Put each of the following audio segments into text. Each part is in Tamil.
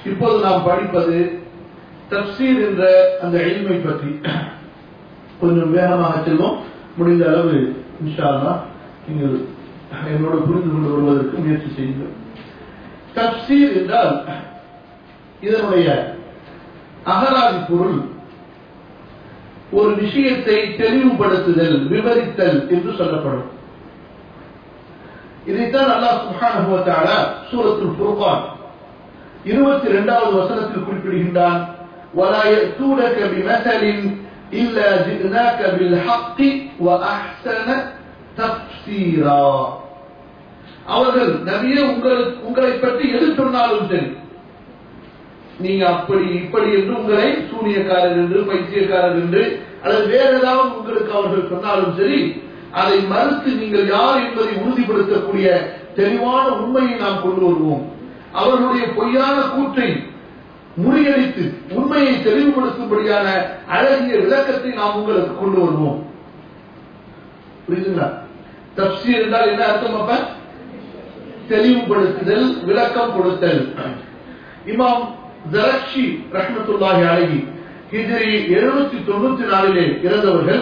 இப்போது நாம் படிப்பது தப்சீர் என்ற அந்த எளிமை பற்றி கொஞ்சம் வேகமாக செல்வோம் முடிந்த அளவு இன்ஷா அல்லாஹ் நீங்கள் என்னோட புரிந்து கொண்டு வருவதற்கு முயற்சி செய்யுங்கள் தப்சீர் என்றால் இதனுடைய அகராதி பொருள் ஒரு விஷயத்தை தெளிவுபடுத்துதல் விவரித்தல் என்று சொல்லப்படும் இதைத்தான் அல்லாஹ் சுப்ஹானஹு வ தஆலா சூரத்துல் ஃபுர்கான் 22வது வசனத்தில் குறிப்பிடுகின்றான் ولا يأتونك بمثل إلا جئناك بالحق وأحسن تفسيرا அவர்கள் நபியே உங்களுக்கு உங்களை பற்றி எது சொன்னாலும் சரி நீங்க அப்படி இப்படி என்று உங்களை சூனியக்காரர் என்று பைத்தியக்காரர் என்று அல்லது வேற ஏதாவது உங்களுக்கு அவர்கள் சொன்னாலும் சரி அதை மறுத்து நீங்கள் யார் என்பதை உறுதிப்படுத்தக்கூடிய தெளிவான உண்மையை நாம் கொண்டு வருவோம் அவர்களுடைய பொய்யான கூற்றை முறியடித்து உண்மையை தெளிவுபடுத்தும்படியான அழகிய விளக்கத்தை நாம் உங்களுக்கு கொண்டு வருவோம் புரியுதுங்களா தப்சீர் என்றால் என்ன அர்த்தம் அப்ப தெளிவுபடுத்துதல் விளக்கம் கொடுத்தல் இமாம் ஜரக்ஷி ரஹ்மத்துல்லாஹி அழகி ஹிஜ்ரி எழுநூத்தி தொண்ணூத்தி நாலிலே இறந்தவர்கள்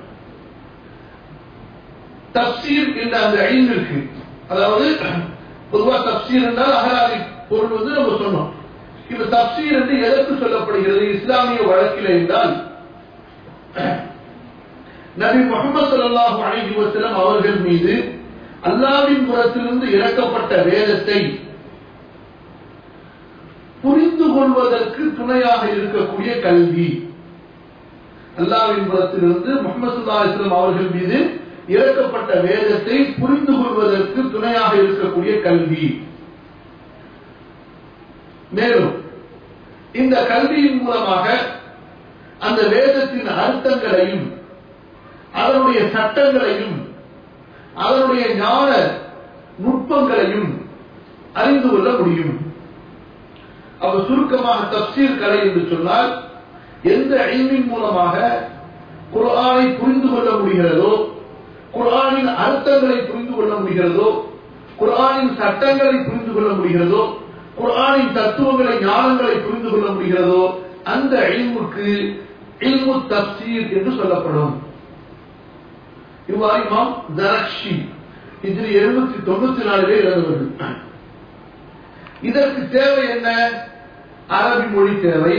தப்சீர் என்ற அந்த ஐந்திற்கு அதாவது பொதுவா தப்சீர் என்றால் அகராதி பொருள் வந்து நம்ம சொன்னோம் இப்ப தப்சீர் என்று எதற்கு சொல்லப்படுகிறது இஸ்லாமிய வழக்கில் என்றால் நபி முகமது ஸல்லல்லாஹு அலைஹி வஸல்லம் அவர்கள் மீது அல்லாவின் புறத்திலிருந்து இறக்கப்பட்ட வேதத்தை புரிந்து கொள்வதற்கு துணையாக இருக்கக்கூடிய கல்வி அல்லாவின் புறத்திலிருந்து முகமது சுல்லா இஸ்லாம் அவர்கள் மீது இறக்கப்பட்ட வேதத்தை புரிந்து கொள்வதற்கு துணையாக இருக்கக்கூடிய கல்வி மேலும் இந்த கல்வியின் மூலமாக அந்த வேதத்தின் அர்த்தங்களையும் அதனுடைய சட்டங்களையும் அதனுடைய ஞான நுட்பங்களையும் அறிந்து கொள்ள முடியும் அவ சுருக்கமாக தப்சீர் கலை என்று சொன்னால் எந்த ஐமின் மூலமாக குர்ஆனை புரிந்து கொள்ள முடிகிறதோ குர்ஆனின் அர்த்தங்களை புரிந்து கொள்ள முடிகிறதோ குர்ஆனின் சட்டங்களை புரிந்து கொள்ள முடிகிறதோ குர்ஆனின் தத்துவங்களை ஞானங்களை புரிந்து கொள்ள முடிகிறதோ அந்த இல்முக்கு இல்மு தப்சீர் என்று சொல்லப்படும் இவ்வாறு இமாம் தரக்ஷி இதில் எழுநூத்தி தொண்ணூத்தி நாலுலே இறந்தவர்கள் இதற்கு தேவை என்ன அரபி மொழி தேவை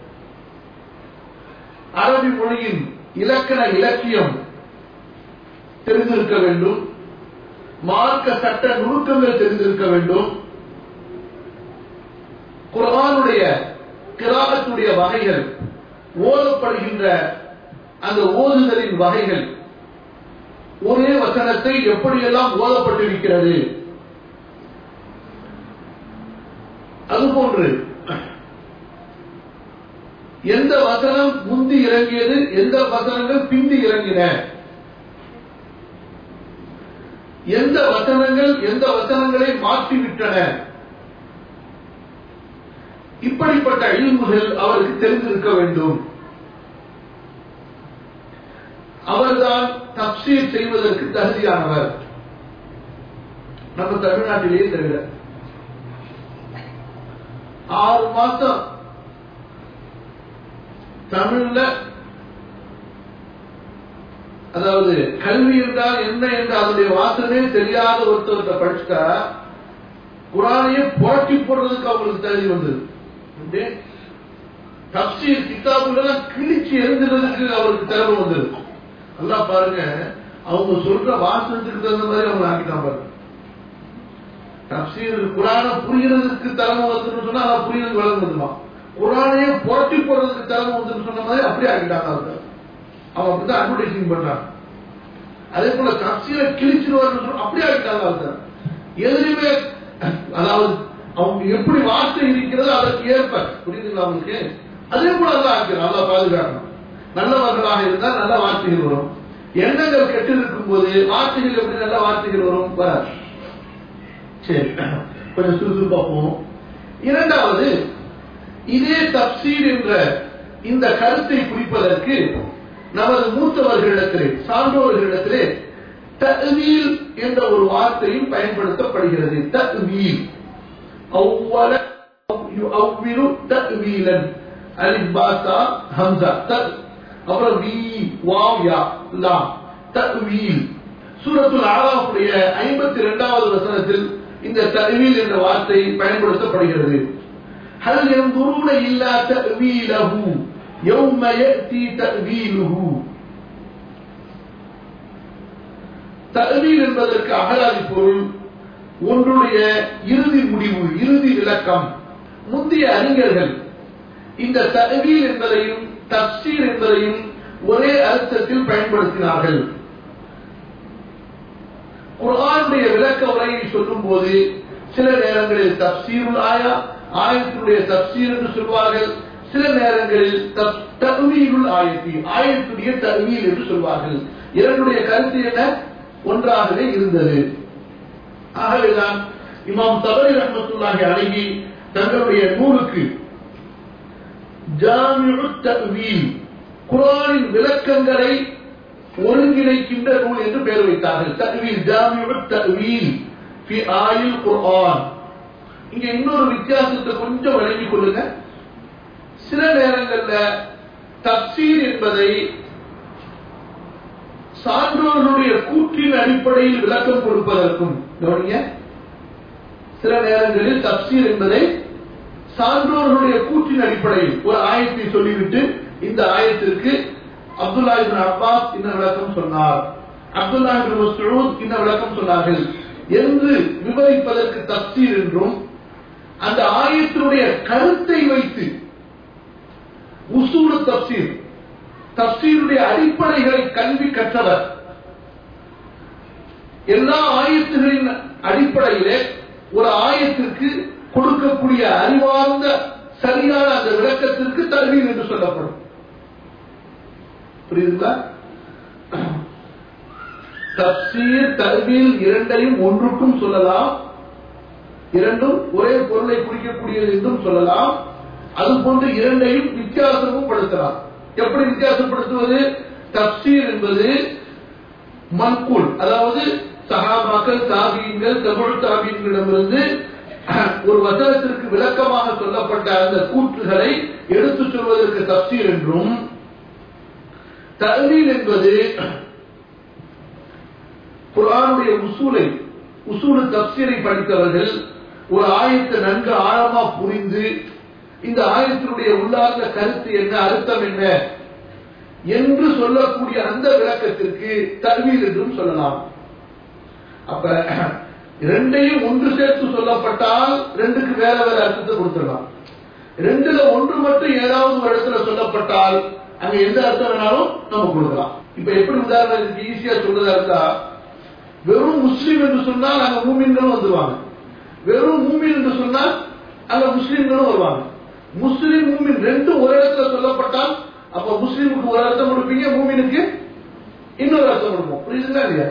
அரபி மொழியின் இலக்கண இலக்கியம் தெரிந்திருக்க வேண்டும் மார்க்க சட்ட நுணுக்கங்கள் தெரிந்திருக்க வேண்டும் குரானுடைய கிராகத்துடைய வகைகள் ஓதப்படுகின்ற அந்த ஓதுதலின் வகைகள் ஒரே வசனத்தை எப்படியெல்லாம் ஓதப்பட்டிருக்கிறது அதுபோன்று எந்த வசனம் முந்தி இறங்கியது எந்த வசனங்கள் பிந்தி இறங்கின எந்த வசனங்கள் எந்த வசனங்களை மாற்றிவிட்டன இப்படிப்பட்ட இல்முகள் அவருக்கு தெரிந்திருக்க வேண்டும் அவர்தான் தப்சீர் செய்வதற்கு தகுதியானவர் நம்ம தமிழ்நாட்டிலேயே தெரியல ஆறு மாசம் தமிழ்ல அதாவது கல்வி என்றால் என்ன என்று அதனுடைய வாசமே தெரியாத ஒருத்தவர்கிட்ட படிச்சுட்டா குரானையே புரட்டி போடுறதுக்கு அவங்களுக்கு தகுதி வந்தது தப்சீர் கிதாபுல கிழிச்சு எரிஞ்சிறதுக்கு அவருக்கு திறமை வந்தது நல்லா பாருங்க அவங்க சொல்ற வாசனத்துக்கு தகுந்த மாதிரி அவங்க ஆக்கிட்டான் பாருங்க தப்சீர் குரான புரியறதுக்கு திறமை வந்துன்னு சொன்னா அதை புரியறது வளர்ந்து வந்துமா குரானையே புரட்டி போடுறதுக்கு திறமை வந்துன்னு சொன்ன மாதிரி அப்படியே ஆக்கிட்டாங்க அவங்க அவன் அப்படிதான் அட்வர்டைசிங் பண்றான் அதே போல தப்சீரை கிழிச்சிருவார்னு சொன்னா அப்படியே ஆக்கிட்டாங்க அவங்க எதிலுமே அதாவது அவங்க எப்படி வார்த்தை இருக்கிறதோ அதற்கு ஏற்ப புரியுதுங்களா அவங்களுக்கு அதே போல தான் ஆக்கிறான் நல்லா பாதுகாக்கணும் நல்லவர்களாக இருந்தால் நல்ல வார்த்தைகள் வரும் எண்ணங்கள் கெட்டு இருக்கும் போது வார்த்தைகள் எப்படி நல்ல வார்த்தைகள் வரும் வராது சரி கொஞ்சம் சுறுசுறுப்பா போவோம் இரண்டாவது இதே தப்சீர் என்ற இந்த கருத்தை குறிப்பதற்கு நமது மூத்தவர்களிடத்திலே சான்றோர்களிடத்திலே தவீல் என்ற ஒரு வார்த்தையும் பயன்படுத்தப்படுகிறது தவீல் அவ்வள யுஅவ்விலு தஅவீலன் அலிஃப் பா தா ஹம்சா த அப்புறம் வி வாவ் யா லாம் தஅவீல் சூரத்துல் ஆராஃபுடைய 52வது வசனத்தில் இந்த தஅவீல் என்ற வார்த்தை பயன்படுத்தப்படுகிறது ஹல் யன்துரூன இல்லா தஅவீலஹு யௌம யأتي தஅவீலுஹு தஅவீல் என்பதற்கு அகராதி பொருள் ஒன்றுடைய இறுதி முடிவு இறுதி விளக்கம் முந்தைய அறிஞர்கள் இந்த தஅவீல் என்பதையும் தப்சீர் என்பதையும் ஒரே அர்த்தத்தில் பயன்படுத்தினார்கள் குர்ஆனுடைய விளக்க உரையை சொல்லும் போது சில நேரங்களில் தப்சீருல் ஆயா ஆயத்தினுடைய தப்சீர் என்று சொல்வார்கள் சில நேரங்களில் தகுவீருள் ஆயத்தி ஆயத்துடைய தகுவீல் என்று சொல்வார்கள் இரண்டுடைய கருத்து என்ன ஒன்றாகவே இருந்தது ஆகவேதான் இமாம் தபரி ரஹமத்துல்லாஹி அழகி தங்களுடைய நூலுக்கு ஜாமிஉ தக்வீல் குர்ஆனின் விளக்கங்களை ஒருங்கிணைக்கின்ற நூல் என்று பெயர் வைத்தார்கள் தக்வீல் ஜாமிஉ தக்வீல் ஃபி ஆயில் குர்ஆன் இங்க இன்னொரு வித்தியாசத்தை கொஞ்சம் வழங்கிக் கொள்ளுங்க சில நேரங்கள்ல தப்சீர் என்பதை சான்றோர்களுடைய கூற்றின் அடிப்படையில் விளக்கம் கொடுப்பதற்கும் கவனிங்க சில நேரங்களில் தப்சீர் என்பதை சான்றோர்களுடைய கூற்றின் அடிப்படையில் ஒரு ஆயத்தை சொல்லிவிட்டு இந்த ஆயத்திற்கு அப்துல்லா இபின் அப்பாஸ் இந்த விளக்கம் சொன்னார் அப்துல்லா இபின் மஸ்ஊத் இந்த விளக்கம் சொன்னார்கள் என்று விவரிப்பதற்கு தப்சீர் என்றும் அந்த ஆயத்தினுடைய கருத்தை வைத்து உசூடு தப்சீர் தப்சீருடைய அடிப்படைகளை கல்வி கற்றவர் எல்லா ஆயத்துகளின் அடிப்படையிலே ஒரு ஆயத்திற்கு கொடுக்கக்கூடிய அறிவார்ந்த சரியான அந்த விளக்கத்திற்கு தருவீர் என்று சொல்லப்படும் புரியுதுங்களா தப்சீர் தருவீல் இரண்டையும் ஒன்றுக்கும் சொல்லலாம் இரண்டும் ஒரே பொருளை குறிக்கக்கூடியது என்றும் சொல்லலாம் அது போன்று இரண்டையும் வித்தியாசமும் படுத்தலாம் எப்படி வித்தியாசப்படுத்துவது தப்சீர் என்பது மன்கூல் அதாவது சகாபாக்கள் தாபியங்கள் தமிழ் தாபியங்களிடமிருந்து ஒரு வசனத்திற்கு விளக்கமாக சொல்லப்பட்ட அந்த கூற்றுகளை எடுத்துச் சொல்வதற்கு தப்சீர் என்றும் தல்வீல் என்பது குரானுடைய உசூலை உசூலு தப்சீரை படித்தவர்கள் ஒரு ஆயத்தை நன்கு ஆழமா புரிந்து இந்த ஆயத்தினுடைய உள்ளார்ந்த கருத்து என்ன அர்த்தம் என்ன என்று சொல்லக்கூடிய அந்த விளக்கத்திற்கு தல்வீல் என்றும் சொல்லலாம் அப்ப ரெண்டையும் ஒன்று சேர்த்து சொல்லப்பட்டால் ரெண்டுக்கு வேற வேற அர்த்தத்தை கொடுத்துடலாம் ரெண்டுல ஒன்று மட்டும் ஏதாவது ஒரு இடத்துல சொல்லப்பட்டால் அங்க எந்த அர்த்தம் வேணாலும் நம்ம கொடுக்கலாம் இப்ப எப்படி உதாரணம் இதுக்கு ஈஸியா சொல்றதா இருந்தா வெறும் முஸ்லீம் என்று சொன்னால் அங்க மூமின்களும் வந்துருவாங்க வெறும் மூமின் என்று சொன்னால் அங்க முஸ்லீம்களும் வருவாங்க முஸ்லீம் மூமின் ரெண்டும் ஒரு இடத்துல சொல்லப்பட்டால் அப்ப முஸ்லீமுக்கு ஒரு அர்த்தம் கொடுப்பீங்க மூமினுக்கு இன்னொரு அர்த்தம் கொடுப்போம் புரியுதுங்களா இல்லையா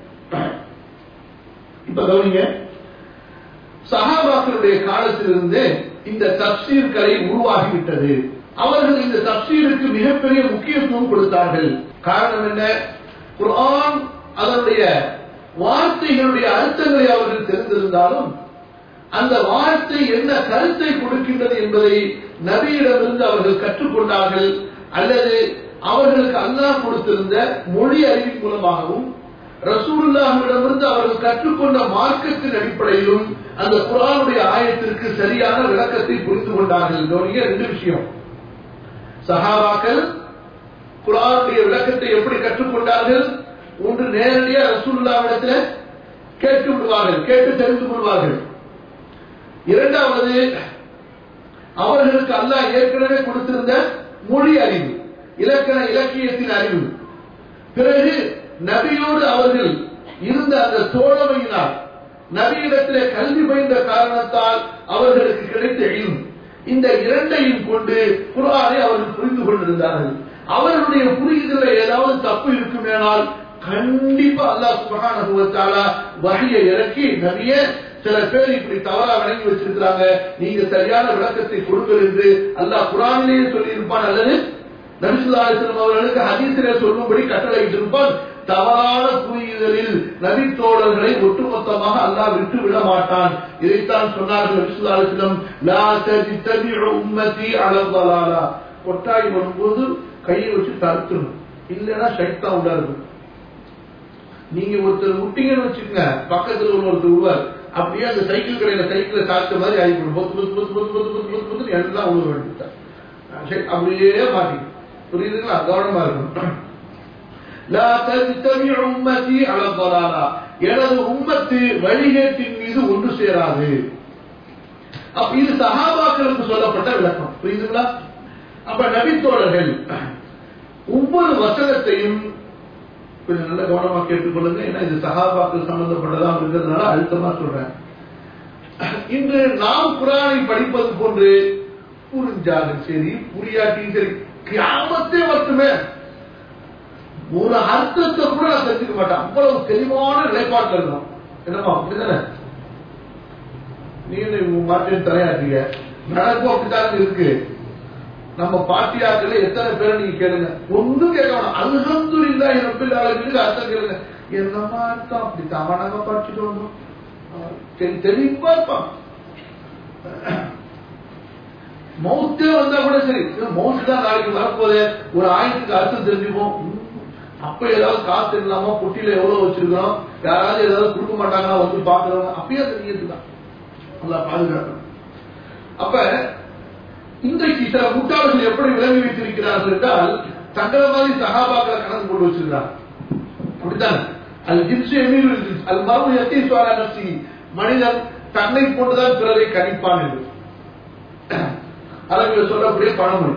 இப்ப கவனிங்க சஹாபாக்களுடைய காலத்திலிருந்து இந்த தப்சீர் கலை உருவாகிவிட்டது அவர்கள் இந்த தப்சீருக்கு மிகப்பெரிய முக்கியத்துவம் கொடுத்தார்கள் காரணம் என்ன குர்ஆன் அதனுடைய வார்த்தைகளுடைய அர்த்தங்களை அவர்கள் தெரிந்திருந்தாலும் அந்த வார்த்தை என்ன கருத்தை கொடுக்கின்றது என்பதை நபியிடமிருந்து அவர்கள் கற்றுக்கொண்டார்கள் அல்லது அவர்களுக்கு அல்லாஹ் கொடுத்திருந்த மொழி அறிவின் மூலமாகவும் ரசூலுல்லாஹிடமிருந்து அவர்கள் கற்றுக்கொண்ட மார்க்கத்தின் அடிப்படையிலும் அந்த குரானுடைய ஆயத்திற்கு சரியான விளக்கத்தை புரிந்து கொண்டார்கள் கவனிங்க ரெண்டு விஷயம் சஹாபாக்கள் குரானுடைய விளக்கத்தை எப்படி கற்றுக்கொண்டார்கள் ஒன்று நேரடியாக ரசூலுல்லாவிடத்தில் கேட்டு விடுவார்கள் கேட்டு தெரிந்து கொள்வார்கள் இரண்டாவது அவர்களுக்கு அல்லாஹ் ஏற்கனவே கொடுத்திருந்த மொழி அறிவு இலக்கண இலக்கியத்தின் அறிவு பிறகு நபியோடு அவர்கள் இருந்த அந்த தோழமையினால் நபியிடத்திலே கல்வி பயின்ற காரணத்தால் அவர்களுக்கு கிடைத்த இல்ம் இந்த இரண்டையும் கொண்டு குரானை அவர்கள் புரிந்து கொண்டிருந்தார்கள் அவர்களுடைய புரிதலில் ஏதாவது தப்பு இருக்குமேனால் கண்டிப்பா அல்லாஹ் சுபஹானஹு வ தஆலா வஹியை இறக்கி நபியே சில பேர் இப்படி தவறா வழங்கி வச்சிருக்கிறாங்க நீங்க சரியான விளக்கத்தை கொடுங்கள் என்று அல்லாஹ் குரானிலேயே சொல்லி இருப்பான் அல்லது நபிசுல்லா அலிஸ்லாம் அவர்களுக்கு ஹதீஸிலே சொல்லும்படி கட்டளையிட்டு இருப்பான் தவறான புரியுதலில் நபித்தோழர்களை ஒட்டுமொத்தமாக அல்லாஹ் விட்டு விட மாட்டான் இதைத்தான் சொன்னார்கள் விசுவாசிடம் லா தஜித்தபிஉ உம்மதி அலா தலாலா கொட்டாய் வரும்போது கையை வச்சு தடுத்துணும் இல்லைன்னா சைத்தான் உள்ள இருக்கும் நீங்க ஒருத்தர் விட்டீங்கன்னு வச்சுக்கோங்க பக்கத்துல உள்ள ஒருத்தர் விடுவார் அப்படியே அந்த சைக்கிள் கடையில சைக்கிளை சாத்த மாதிரி ஆகிக்கணும் பொத்து பொத்து பொத்து பொத்து பொத்து பொத்து பொத்து பொத்து எல்லாம் உழுவ வேண்டியது சரி, அப்படியே மாட்டி புரியுதுங்களா கவனமா இருக்கணும் லா தஜ்தமிஉ உம்மதி அலா ضلاலா எனது உம்மத்து வழிகேட்டின் மீது ஒன்று சேராது அப்ப இது சஹாபாக்களுக்கு சொல்லப்பட்ட விளக்கம் புரியுதுங்களா அப்ப நபித்தோழர்கள் ஒவ்வொரு வசனத்தையும் கொஞ்சம் நல்ல கவனமா கேட்டுக்கொள்ளுங்க ஏன்னா இது சஹாபாக்கள் சம்பந்தப்பட்டதா இருக்கிறதுனால அழுத்தமா சொல்றேன் இன்று நாம் குரானை படிப்பது போன்று புரிஞ்சாலும் சரி புரியாட்டியும் சரி கிராமத்தே மட்டுமே ஒரு அர்த்தத்தை கூட நான் தெரிஞ்சுக்க மாட்டேன் அவ்வளவு தெளிவான நிலைப்பாட்டில் இருக்கணும் என்னமா அப்படிதானே நீங்க மாற்றேன் தலையாட்டீங்க நடக்கும் அப்படித்தான் இருக்கு நம்ம பாட்டியாக்கள எத்தனை பேரை நீங்க கேளுங்க ஒண்ணும் கேட்க வேணாம் அல்ஹம்துலில்லா ரப்பில் ஆலமீனுக்கு அர்த்தம் கேளுங்க என்னமா அர்த்தம் அப்படி தவணாக படிச்சுட்டு வந்தோம் தெரி- தெளிவா இருப்பான் மௌத்தே வந்தா கூட சரி மௌத்து தான் நாளைக்கு வரப்போதே ஒரு ஆயிரத்துக்கு அர்த்தம் தெரிஞ்சுப்போம் ம், அப்ப ஏதாவது காசு இல்லாம பொட்டியில எவ்வளவு வச்சிருக்கோம் யாராவது ஏதாவது கொடுக்க மாட்டாங்கன்னா வந்து பாக்குறவங்க அப்பயே தெரிஞ்சுக்கலாம் நல்லா பாதுகாக்கணும் அப்ப இன்றைக்கு சில முட்டாள்கள் எப்படி விளங்கி வைத்திருக்கிறார்கள் என்றால் தங்களை மாதிரி சகாபாக்களை கணக்கு கொண்டு வச்சிருக்கிறார் அப்படித்தான் அது ஜின்சு எமீர் அது மரபு எத்தீஸ்வர நசி மனிதன் தன்னை கொண்டுதான் பிறரை கணிப்பான் என்று அரபில் சொல்லக்கூடிய பழமொழி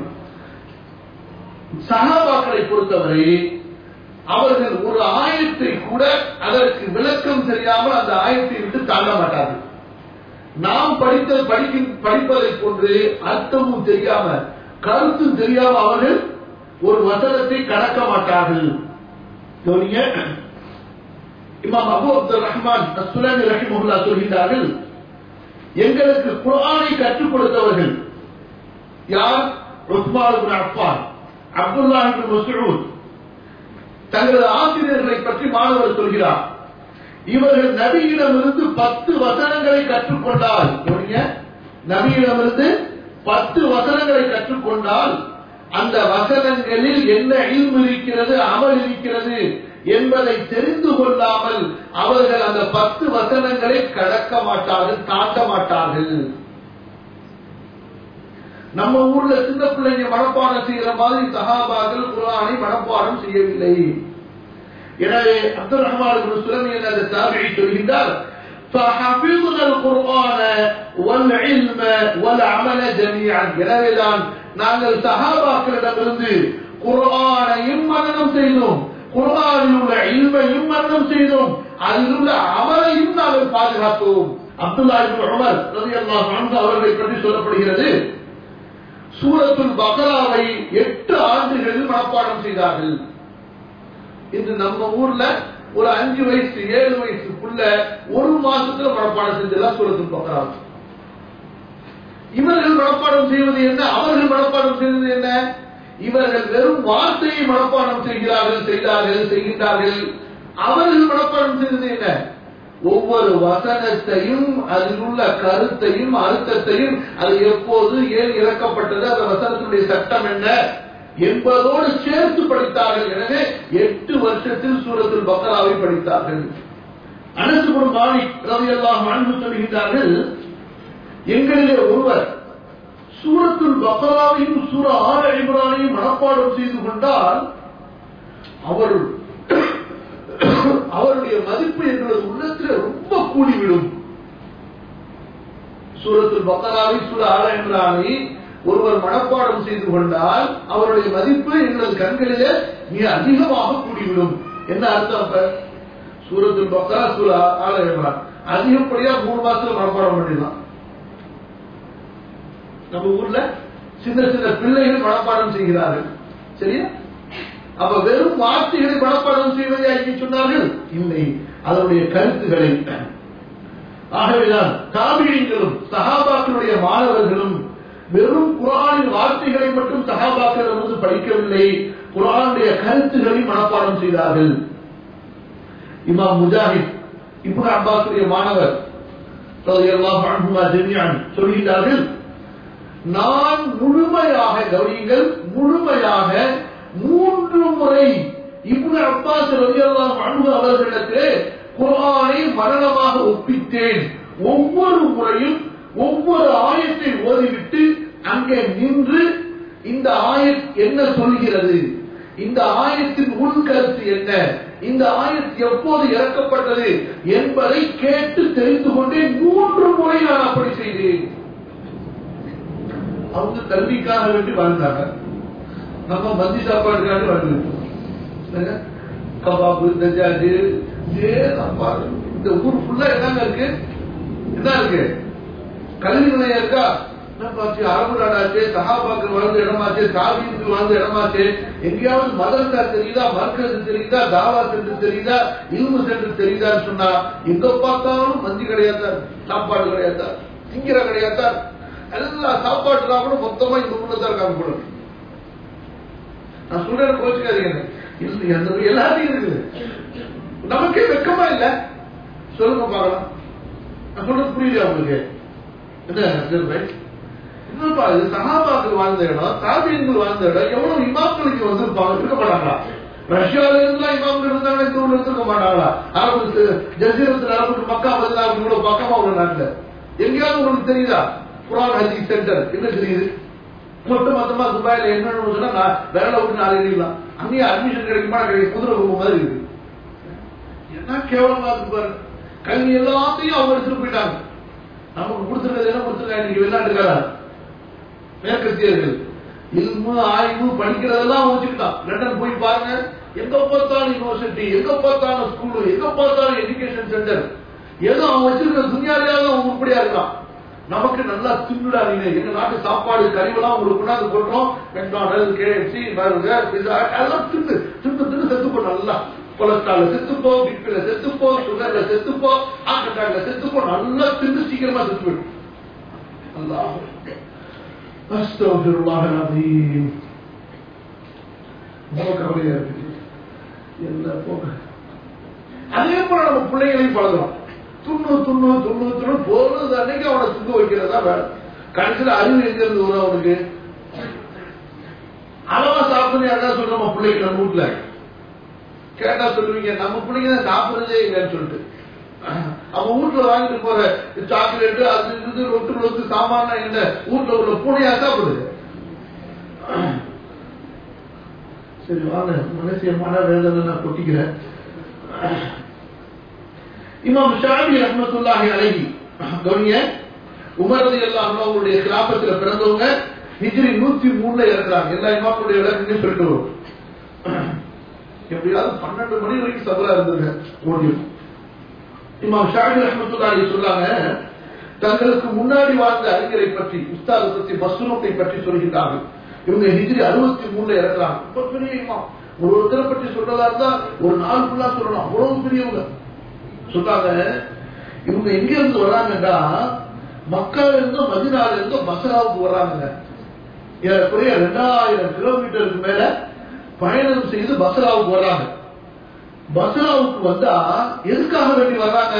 சகாபாக்களை பொறுத்தவரை அவர்கள் ஒரு ஆயத்தை கூட அதற்கு விளக்கம் தெரியாமல் அந்த ஆயத்தை விட்டு தாண்ட மாட்டார்கள் நாம் படித்த படிக்கும் படிப்பதை போன்று அர்த்தமும் தெரியாம கருத்தும் தெரியாம அவர்கள் ஒரு வசனத்தை கடக்க மாட்டார்கள் கவனிங்க இமாம் அபு அப்துல் ரஹ்மான் சுலமி ரஹிமுல்லா சொல்கின்றார்கள் எங்களுக்கு குர்ஆனை கற்றுக் கொடுத்தவர்கள் யார் உஸ்மான் இப்னு அஃபான் அப்துல்லா இப்னு மஸ்ஊத் தங்களது ஆசிரியர்களை பற்றி மாணவர் சொல்கிறார் இவர்கள் நபியிடமிருந்து பத்து வசனங்களை கற்றுக்கொண்டால் கவனிங்க, நபியிடமிருந்து பத்து வசனங்களை கற்றுக்கொண்டால் அந்த வசனங்களில் என்ன இல்மு இருக்கிறது அமல் இருக்கிறது என்பதை தெரிந்து கொள்ளாமல் அவர்கள் அந்த பத்து வசனங்களை கடக்க மாட்டார்கள் தாண்ட மாட்டார்கள் நம்ம ஊர்ல சின்ன பிள்ளைங்க மனப்பாடம் செய்யற மாதிரி சஹாபாக்கள் குர்ஆனை மனப்பாடம் செய்யவில்லை எனவே அப்துல் ரஹ்மான் இப்னு சுலைமான் அந்த தாபிஈ சொல்கின்றார் فحفظنا القرآن والعلم والعمل جميعا எனவேதான் நாங்கள் சஹாபாக்களிடமிருந்து குர்ஆனையும் மனனம் செய்தோம் குர்ஆனில் உள்ள இல்மையும் மனனம் செய்தோம் அதில் உள்ள அமலையும் நாங்கள் பாதுகாத்தோம் அப்துல்லா இப்னு உமர் ரலியல்லாஹு அன்ஹு அவர்களை பற்றி சொல்லப்படுகிறது சூரத்துல் பக்ராவை எட்டு ஆண்டுகளில் மனப்பாடம் செய்தார்கள் இன்று நம்ம ஊர்ல ஒரு அஞ்சு வயசு ஏழு வயசுக்குள்ள ஒரு மாசத்துல மனப்பாடம் செஞ்செல்லாம் சூரத்துல் பக்ரா இவர்கள் மனப்பாடம் செய்வது என்ன அவர்கள் மனப்பாடம் செய்வது என்ன இவர்கள் வெறும் வார்த்தையை மனப்பாடம் செய்கிறார்கள் செய்தார்கள் செய்கின்றார்கள் அவர்கள் மனப்பாடம் செய்வது என்ன ஒவ்வொரு வசனத்தையும் அதில் உள்ள கருத்தையும் அர்த்தத்தையும் அது எப்போது ஏன் இறக்கப்பட்டது அந்த வசனத்தினுடைய சட்டம் என்ன என்பதோடு சேர்த்து படித்தார்கள் எனவே எட்டு வருஷத்தில் சூரத்தில் பக்ராவை படித்தார்கள் அனசுபுரம் மாலிக் ரவி எல்லாம் அன்பு சொல்கின்றார்கள் எங்களிலே ஒருவர் சூரத்துல் பக்ராவையும் சூர ஆர இம்ரானையும் மனப்பாடம் செய்து கொண்டால் அவர் அவருடைய மதிப்பு எங்களது உள்ளத்தில் ரொம்ப கூடிவிடும் சூரத்துல் பக்ராவை சூர ஆர இம்ரானை ஒருவர் மனப்பாடம் செய்து கொண்டால் அவருடைய மதிப்பு எங்களது கண்களிலே மிக அதிகமாக கூடிவிடும் என்ன அர்த்தம் அப்ப சூரத்துல் பக்ரா சூர ஆல இம்ரான் அதிகப்படியா மூணு மாசத்துல மனப்பாடம் பண்ணிடலாம் நம்ம ஊர்ல சின்ன சின்ன பிள்ளைகள் மனப்பாடம் செய்கிறார்கள் சரியா அப்ப வெறும் வார்த்தைகளை மனப்பாடம் செய்வதை ஆக்கி சொன்னார்கள் இல்லை அதனுடைய கருத்துக்களை ஆகவேதான் தாபியங்களும் சகாபாக்களுடைய மாணவர்களும் வெறும் குரானின் வார்த்தைகளை மட்டும் சகாபாக்கள் வந்து படிக்கவில்லை குரானுடைய கருத்துக்களை மனப்பாடம் செய்தார்கள் இமாம் முஜாஹித் இப்னு அப்பாஸுடைய மாணவர் ரலியல்லாஹு அன்ஹுமா ஜமீஅன் சொல்கிறார்கள் நான் முழுமையாக கவனியுங்கள் முழுமையாக மூன்று முறை இப்னு அப்பாஸ் ரலியல்லாஹு அன்ஹு அவர்களிடத்திலே குர்ஆனை மரணமாக ஒப்பித்தேன் ஒவ்வொரு முறையும் ஒவ்வொரு ஆயத்தை ஓதிவிட்டு அங்கே நின்று இந்த ஆயத் என்ன சொல்கிறது இந்த ஆயத்தின் உள்கருத்து என்ன இந்த ஆயத் எப்போது இறக்கப்பட்டது என்பதை கேட்டு தெரிந்து கொண்டேன் மூன்று முறை நான் அப்படி செய்தேன் அவங்க கல்விக்காக வேண்டி வாழ்ந்தாங்க நம்ம மந்தி சாப்பாடுக்காக வாழ்ந்துருக்கோம் கபாபு தஜாஜு இதே சாப்பாடு இந்த ஊர் ஃபுல்லா என்னங்க இருக்கு என்ன இருக்கு கல்வி நிலையம் இருக்கா என்னப்பாச்சு அரபு நாடாச்சு சஹாபாக்கள் வாழ்ந்த இடமாச்சு தாபீன்கள் வாழ்ந்த இடமாச்சு எங்கேயாவது மதரசா தெரியுதா மர்க்கது தெரியுதா தாவா சென்டர் தெரியுதா இல்மு சென்டர் தெரியுதான்னு சொன்னா எங்க பார்த்தாலும் மந்தி கிடையாதா சாப்பாடு கிடையாதா திங்கிற கிடையாதா எல்லா சாப்பாடு கூட மொத்தமா இந்த ஊர்ல தான் இருக்காங்க போல நான் சொல்றேன் கோச்சுக்காதீங்க இல்லை அந்த எல்லாத்தையும் இருக்குது நமக்கே வெக்கமா இல்ல சொல்லுங்க பார்க்கலாம் நான் சொல்றது புரியல உங்களுக்கு என்ன சொல்றேன் என்னப்பா இது சகாபாக்கள் வாழ்ந்த இடம் தாபியங்கள் வாழ்ந்த இடம் எவ்வளவு இமாம்களுக்கு வந்திருப்பாங்க இருக்க மாட்டாங்களா ரஷ்யால இருந்துலாம் இமாம்கள் இருந்தாங்க இந்த ஊர்ல இருக்க மாட்டாங்களா அரபு ஜசீரத்தில் அரபுக்கு மக்கா பதிலா இவ்வளவு பக்கமா உள்ள நாட்டுல எங்கேயாவது உங்களுக்கு தெரியுதா குரான் ஹஜி சென்டர் என்ன தெரியுது மொத்த மொத்தமா துபாயில என்னன்னு சொன்னா நான் விரல விட்டு நாலு எண்ணிக்கலாம் அங்கேயே அட்மிஷன் கிடைக்குமா கிடைக்கும் குதிரை போகும் மாதிரி இருக்கு என்ன கேவலமா இருக்கு பாரு கல்வி எல்லாத்தையும் அவங்க எடுத்துட்டு போயிட்டாங்க நமக்கு கொடுத்துருக்கிறது என்ன கொடுத்துருக்காங்க நீங்க வெளிநாட்டுக்காரா மேற்கத்தியர்கள் இல்மு ஆய்வு படிக்கிறதெல்லாம் வச்சுக்கிட்டான் லண்டன் போய் பாருங்க எங்க பார்த்தாலும் யூனிவர்சிட்டி எங்க பார்த்தாலும் ஸ்கூலு எங்க பார்த்தாலும் எஜுகேஷன் சென்டர் ஏதோ அவன் வச்சிருக்கிற துணியாரியாவது அவன் உருப்படியா இருக்கான் நமக்கு நல்லா தின்னுடா நீங்க எங்க நாட்டு சாப்பாடு கறிவெல்லாம் உங்களுக்கு கொண்டாந்து கொள்றோம் மெக்டானல் கேஎஃப்சி பர்கர் பிஸா எல்லாம் தின்னு தின்னு தின்னு செத்துப்போ நல்லா கொலஸ்ட்ரால் செத்துப்போ பிபில செத்துப்போ சுகர்ல செத்துப்போ ஹார்ட் அட்டாக்ல செத்துப்போ நல்லா தின்னு சீக்கிரமா செத்து போயிடும் அல்லாஹ் அஸ்தோஃபிருல்லாஹ் அலீம் ரொம்ப கவலையா இருக்கு என்ன போக அதே போல நம்ம பிள்ளைகளையும் பழகிறோம் துண்ணு துண்ணு துண்ணு துண்ணு போறது அன்னைக்கு அவனை துங்க வைக்கிறதா வேலை கடைசியில் அறிவு எங்க இருந்து வரும் அவனுக்கு அளவா சாப்பிடுறது யாரா சொல்றோம் நம்ம பிள்ளைங்க நம்ம வீட்டுல கேட்டா சொல்லுவீங்க நம்ம பிள்ளைங்க தான் சாப்பிடுறதே இல்லைன்னு சொல்லிட்டு அவன் வீட்டுல வாங்கிட்டு போற சாக்லேட் அது இது ரொட்டு ரொட்டு சாமான என்ன வீட்டுல உள்ள பூனையா சாப்பிடுது சரி வாங்க மனசிய மன வேதனை நான் கொட்டிக்கிறேன் இமாம் ஷாபி ரஹமத்துல்லாஹி அலைஹி கவனிய உமரது எல்லாம் அவங்களுடைய கிராமத்தில் பிறந்தவங்க ஹிஜ்ரி நூத்தி மூணுல இருக்கிறாங்க எல்லா இமாமுடைய விளக்கத்தையும் சொல்லிட்டு வரும் எப்படியாவது பன்னெண்டு மணி வரைக்கும் சபரா இருந்தது ஓடியும் இமாம் ஷாபி ரஹமத்துல்லாஹி சொல்றாங்க தங்களுக்கு முன்னாடி வாழ்ந்த அறிஞரை பற்றி உஸ்தாதை பற்றி மஸ்ரூத்தை பற்றி சொல்கிறார்கள் இவங்க ஹிஜ்ரி அறுபத்தி மூணுல இறக்குறாங்க ரொம்ப பெரிய இமாம் ஒரு ஒருத்தரை பற்றி சொல்றதா இருந்தா ஒரு நாள் ஃபுல்லா சொல்லலாம் அவ்வளவு பெரியவங்க சொல்றாங்க இவங்க எங்க இருந்து வர்றாங்கன்னா மக்கள் இருந்தும் மதினால இருந்தும் பசராவுக்கு வர்றாங்க ஏறக்குறைய ரெண்டாயிரம் கிலோமீட்டருக்கு மேல பயணம் செய்து பசராவுக்கு வர்றாங்க பசராவுக்கு வந்தா எதுக்காக வேண்டி வர்றாங்க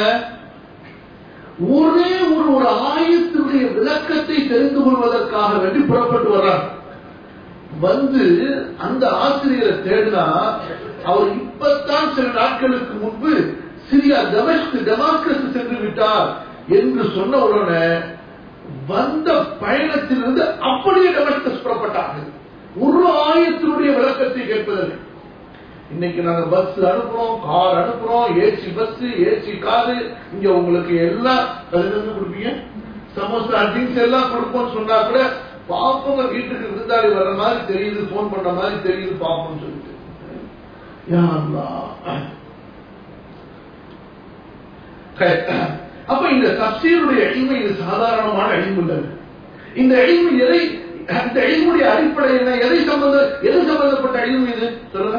ஒரே ஒரு ஒரு ஆயத்தினுடைய விளக்கத்தை தெரிந்து கொள்வதற்காக வேண்டி புறப்பட்டு வர்றாங்க வந்து அந்த ஆசிரியரை தேடினா அவர் இப்பத்தான் சில நாட்களுக்கு முன்பு சிரியா தமஸ்கு டெமாஸ்கஸ் சென்று விட்டார் என்று சொன்ன உடனே வந்த பயணத்திலிருந்து அப்படியே டெமாஸ்கஸ் புறப்பட்டார்கள் ஒரு ஆயத்தினுடைய விளக்கத்தை கேட்பதற்கு இன்னைக்கு நாங்க பஸ் அனுப்புறோம் கார் அனுப்புறோம் ஏசி பஸ் ஏசி காரு இங்க உங்களுக்கு எல்லாம் பதினொன்று கொடுப்பீங்க சமோசா ட்ரிங்க்ஸ் எல்லாம் கொடுப்போம்னு சொன்னா கூட பாப்போங்க வீட்டுக்கு விருந்தாளி வர்ற மாதிரி தெரியுது போன் பண்ண மாதிரி தெரியுது பாப்போம்னு சொல்லிட்டு யா அல்லாஹ். அப்ப இந்த தப்சீருடைய எளிமை இது சாதாரணமான எளிமை இல்லை இந்த எளிமை எதை இந்த எளிமுடைய அடிப்படை என்ன எதை சம்பந்த எது சம்பந்தப்பட்ட எளிமை இது சொல்லுங்க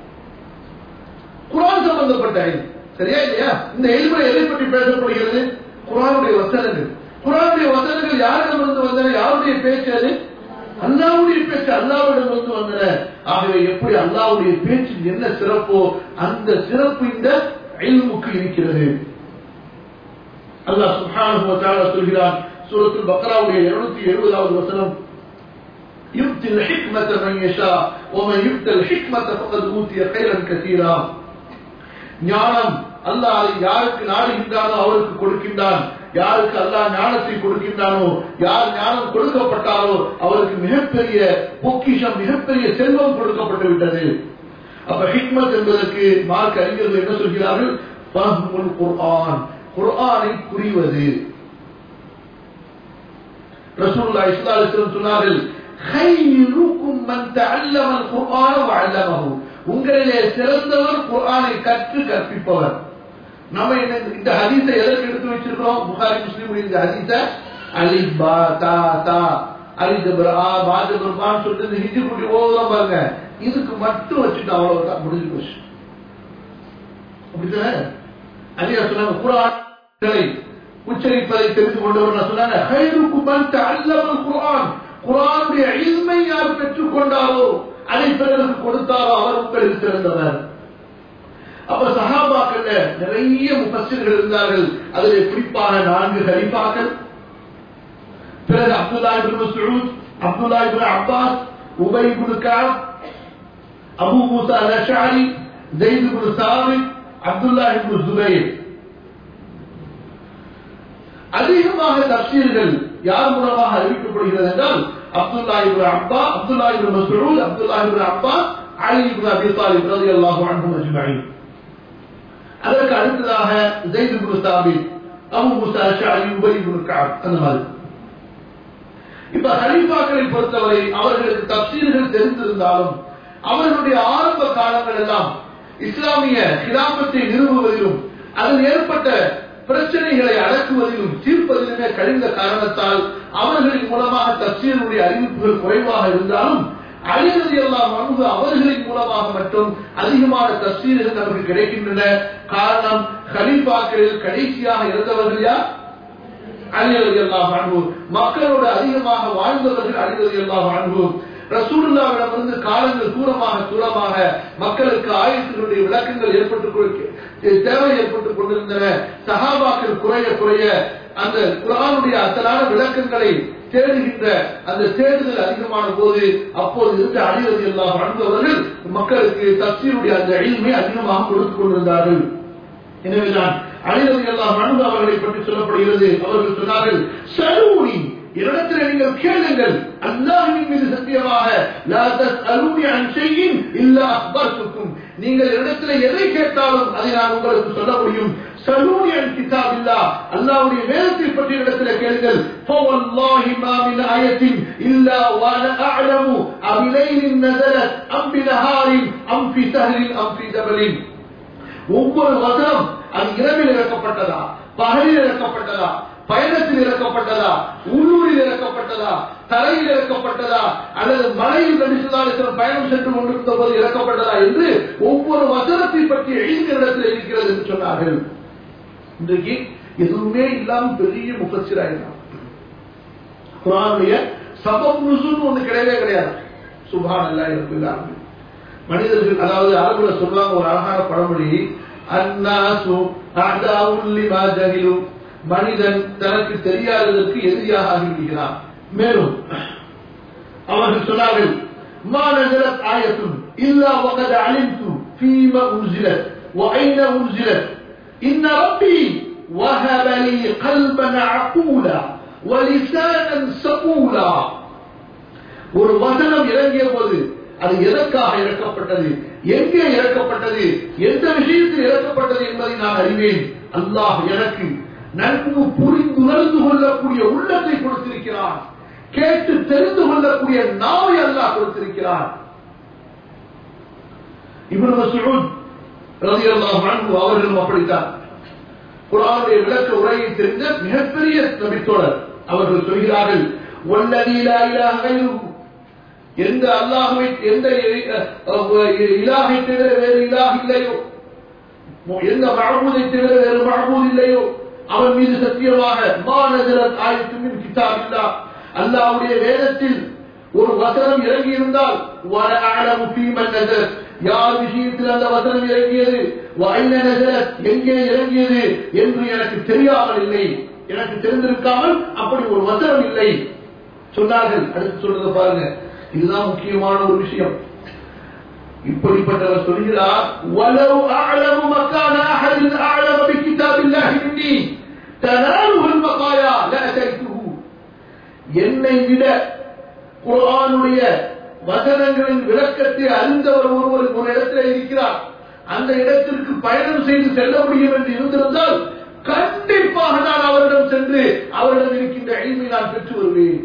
குரான் சம்பந்தப்பட்ட எளிமை சரியா இல்லையா இந்த எளிமை எதை பற்றி பேசப்படுகிறது குரானுடைய வசனங்கள் குரானுடைய வசனங்கள் யாரிடமிருந்து வந்தன யாருடைய பேச்சு அது அல்லாவுடைய பேச்சு அல்லாவிடமிருந்து வந்தன ஆகவே எப்படி அல்லாவுடைய பேச்சில் என்ன சிறப்போ அந்த சிறப்பு இந்த இல்முக்கு இருக்கிறது அல்லாஹ் சுப்ஹானஹு வ தஆலா சொல்கிறான் சூரத்துல் பக்ராவுடைய 270வது வசனம் يؤتي الحكمة من يشاء ومن يؤت الحكمة فقد أوتي خيرا كثيرا ஞானம் அல்லாஹ் அதை யாருக்கு நாடுகின்றானோ அவருக்கு கொடுக்கின்றான் யாருக்கு அல்லாஹ் ஞானத்தை கொடுக்கின்றானோ யார் ஞானம் கொடுக்கப்பட்டாரோ அவருக்கு மிகப்பெரிய பொக்கிஷம் மிகப்பெரிய செல்வம் கொடுக்கப்பட்டு விட்டது அப்ப ஹிக்மத் என்பதற்கு மார்க் அறிஞர்கள் என்ன சொல்கிறார்கள் ஃபஹ்முல் குர்ஆன் குர்ஆனை புரிவது ரசூலுல்லாஹி ஸல்லல்லாஹு அலைஹி வஸல்லம் சொன்னார்கள் خيركم من تعلم القرآن وعلمه உங்களிலே சிறந்தவர் குர்ஆனை கற்று கற்பிப்பவர் நம்ம இந்த ஹதீஸை எதற்கு எடுத்து வச்சிருக்கிறோம் புகாரி முஸ்லீம் இந்த ஹதீஸை அலி பா தா தா அலி ஜபர் ஆ பா ஜபர் பான்னு சொல்லிட்டு இந்த ஹிஜி குட்டி ஓதுதான் பாருங்க இதுக்கு மட்டும் வச்சுட்டு அவ்வளவுதான் முடிஞ்சு போச்சு அப்படித்தானே அலியா சொன்னாங்க குரான்களை உச்சரிப்பதை தெரிந்து கொண்டவர் சொன்னாங்க ஹைருக்கு மன் தஅல்லமல் குர்ஆன் குர்ஆனுடைய இல்மை யார் பெற்றுக்கொண்டாரோ அதை பிறருக்கு கொடுத்தாரோ அவர் உங்களுக்கு சிறந்தவர் அப்ப சஹாபாக்கள்ல நிறைய முஃபஸ்ஸிர்கள் இருந்தார்கள் அதிலே குறிப்பாக நான்கு ஹலீஃபாக்கள் பிறகு Abdullah ibn Masood Abdullah ibn Abbas Ubayy ibn Kaab Abu Musa al Ashari Zaid ibn Thabit Abdullah இப்னு ஜுபைர் அதிகமாக தப்சீர்கள் யார் மூலமாக அறிவிக்கப்படுகிறது என்றால் அப்துல்லா இப்னு அப்பா அப்துல்லா இப்னு மஸ்ஊத் அப்துல்லா இப்னு அப்பா அலி இப்னு அபி தாலிப் ரலியல்லாஹு அன்ஹும் அஜ்மஈன் அதற்கு அடுத்ததாக Zaid ibn Thabit Abu Musa Ashari Ubayy ibn Kaab அந்த மாதிரி இப்ப ஹலீஃபாக்களை பொறுத்தவரை அவர்களுக்கு தப்சீர்கள் தெரிந்திருந்தாலும் அவர்களுடைய ஆரம்ப காலங்கள் எல்லாம் இஸ்லாமிய கிராமத்தை நிறுவுவதிலும் அதில் ஏற்பட்ட பிரச்சனைகளை அடக்குவதிலும் தீர்ப்பதிலுமே கழிந்த காரணத்தால் அவர்களின் மூலமாக தப்சீருடைய அறிவிப்புகள் குறைவாக இருந்தாலும் அழிவது எல்லாம் அன்பு அவர்களின் மூலமாக மட்டும் அதிகமான தப்சீர்கள் நமக்கு கிடைக்கின்றன காரணம் ஹலீஃபாக்களில் கடைசியாக இருந்தவர்கள் யார் அழிவது எல்லாம் அன்பு மக்களோடு அதிகமாக வாழ்ந்தவர்கள் அழிவது எல்லாம் அன்பு ரசூலுல்லாவிடமிருந்து காலங்கள் தூரமாக தூரமாக மக்களுக்கு ஆயத்தினுடைய விளக்கங்கள் ஏற்பட்டு தேவை ஏற்பட்டுக் கொண்டிருந்தன சகாபாக்கள் குறைய குறைய அந்த குரானுடைய அத்தலான விளக்கங்களை தேடுகின்ற அந்த தேடுதல் அதிகமான போது அப்போது இருந்த அழிவது எல்லாம் அன்பவர்கள் மக்களுக்கு தப்சீருடைய அந்த எளிமை அதிகமாக கொடுத்துக் கொண்டிருந்தார்கள் எனவேதான் அழிவது எல்லாம் அன்பு அவர்களை பற்றி சொல்லப்படுகிறது அவர்கள் சொன்னார்கள் சரூனி என்னிடத்தில் நீங்கள் கேளுங்கள் அல்லாஹின் மீது சத்தியமாக லா தஸ்அலூனி அன் ஷைஇன் இல்லா அக்பர்துக்கும் நீங்கள் என்னிடத்தில் எதை கேட்டாலும் அதை நான் உங்களுக்கு சொல்ல முடியும் சலூனி அன் கிதாபில்லா அல்லாஹ்வுடைய வேதத்தை பற்றி இடத்தில் கேளுங்கள் فوالله ما من آية إلا وأنا أعلم أبليل نزلت أم بنهار أم في سهل أم في جبل ஒவ்வொரு வசனம் அது இரவில் இறக்கப்பட்டதா பகலில் இறக்கப்பட்டதா பயணத்தில் இறக்கப்பட்டதா உள்ளூரில் இறக்கப்பட்டதா தரையில் இறக்கப்பட்டதா அல்லது மலையில் நடிசதாலேஸ்வரம் பயணம் சென்று கொண்டிருந்த போது இறக்கப்பட்டதா என்று ஒவ்வொரு வசனத்தை பற்றி எழுந்த இடத்தில் இருக்கிறது என்று சொன்னார்கள் இன்றைக்கு எதுவுமே இல்லாமல் பெரிய முகச்சிராயிருந்தான் குரானுடைய சபம் ருசுன்னு ஒண்ணு கிடையவே கிடையாது சுபான் அல்லா மனிதர்கள் அதாவது அரபுல சொல்லுவாங்க ஒரு அழகான பழமொழி அன்னாசு அதாவுல்லி மாஜகிலு மனிதன் தனக்கு தெரியாததற்கு எதிரியாக ஆகிவிடுகிறான் மேலும் அவர்கள் சொன்னார்கள் ما نزلت آية إلا وقد علمت فيما أنزلت وأين أنزلت إن ربي وهب لي قلبا عقولا ولسانا سقولا ஒரு வசனம் இறங்கிய போது அது எதற்காக இறக்கப்பட்டது எங்கே இறக்கப்பட்டது எந்த விஷயத்தில் இறக்கப்பட்டது என்பதை நான் அறிவேன் அல்லாஹ் எனக்கு நன்கு புரிந்து உணர்ந்து கொள்ளக்கூடிய உள்ளத்தை கொடுத்திருக்கிறான் கேட்டு தெரிந்து கொள்ளக்கூடிய நாவை அல்லாஹ் கொடுத்திருக்கிறான் இப்னு மஸ்ஊத் ரலியல்லாஹு அன்ஹு அவர்களும் அப்படித்தான் குர்ஆனுடைய விளக்க உரையை தெரிந்த மிகப்பெரிய நபித்தோழர் அவர்கள் சொல்கிறார்கள் வல்லதி லா இலாஹ கைருஹு எந்த அல்லாஹுவை எந்த இலாகை தவிர வேறு இலாக இல்லையோ எந்த மழபூதை தவிர வேறு மழபூத் இல்லையோ அவன் மீது சத்தியமாக மாநகரத் ஆயத்துமின் கிதாப் இல்லா அல்லாவுடைய வேதத்தில் ஒரு வசனம் இறங்கி இருந்தால் யார் விஷயத்தில் அந்த வசனம் இறங்கியது வாய்ன நகரத் எங்கே இறங்கியது என்று எனக்கு தெரியாமல் இல்லை எனக்கு தெரிந்திருக்காமல் அப்படி ஒரு வசனம் இல்லை சொன்னார்கள் அடுத்து சொல்றத பாருங்க இதுதான் முக்கியமான ஒரு விஷயம் இப்படிப்பட்டவர் சொல்கிறார் وَلَوْ أَعْلَمُ مَكَانَ أَحَدٍ أَعْلَمَ بِكِتَابِ اللَّهِ مِنِّي تَنَالُهُ الْبَقَايَا لَأَتَيْتُهُ என்னை விட குர்ஆனுடைய வசனங்களின் விளக்கத்தை அறிந்தவர் ஒருவர் ஒரு இடத்தில் இருக்கிறார் அந்த இடத்திற்கு பயணம் செய்து செல்ல முடியும் என்று இருந்திருந்தால் கண்டிப்பாக நான் அவரிடம் சென்று அவரிடம் இருக்கின்ற எளிமை நான் பெற்று வருவேன்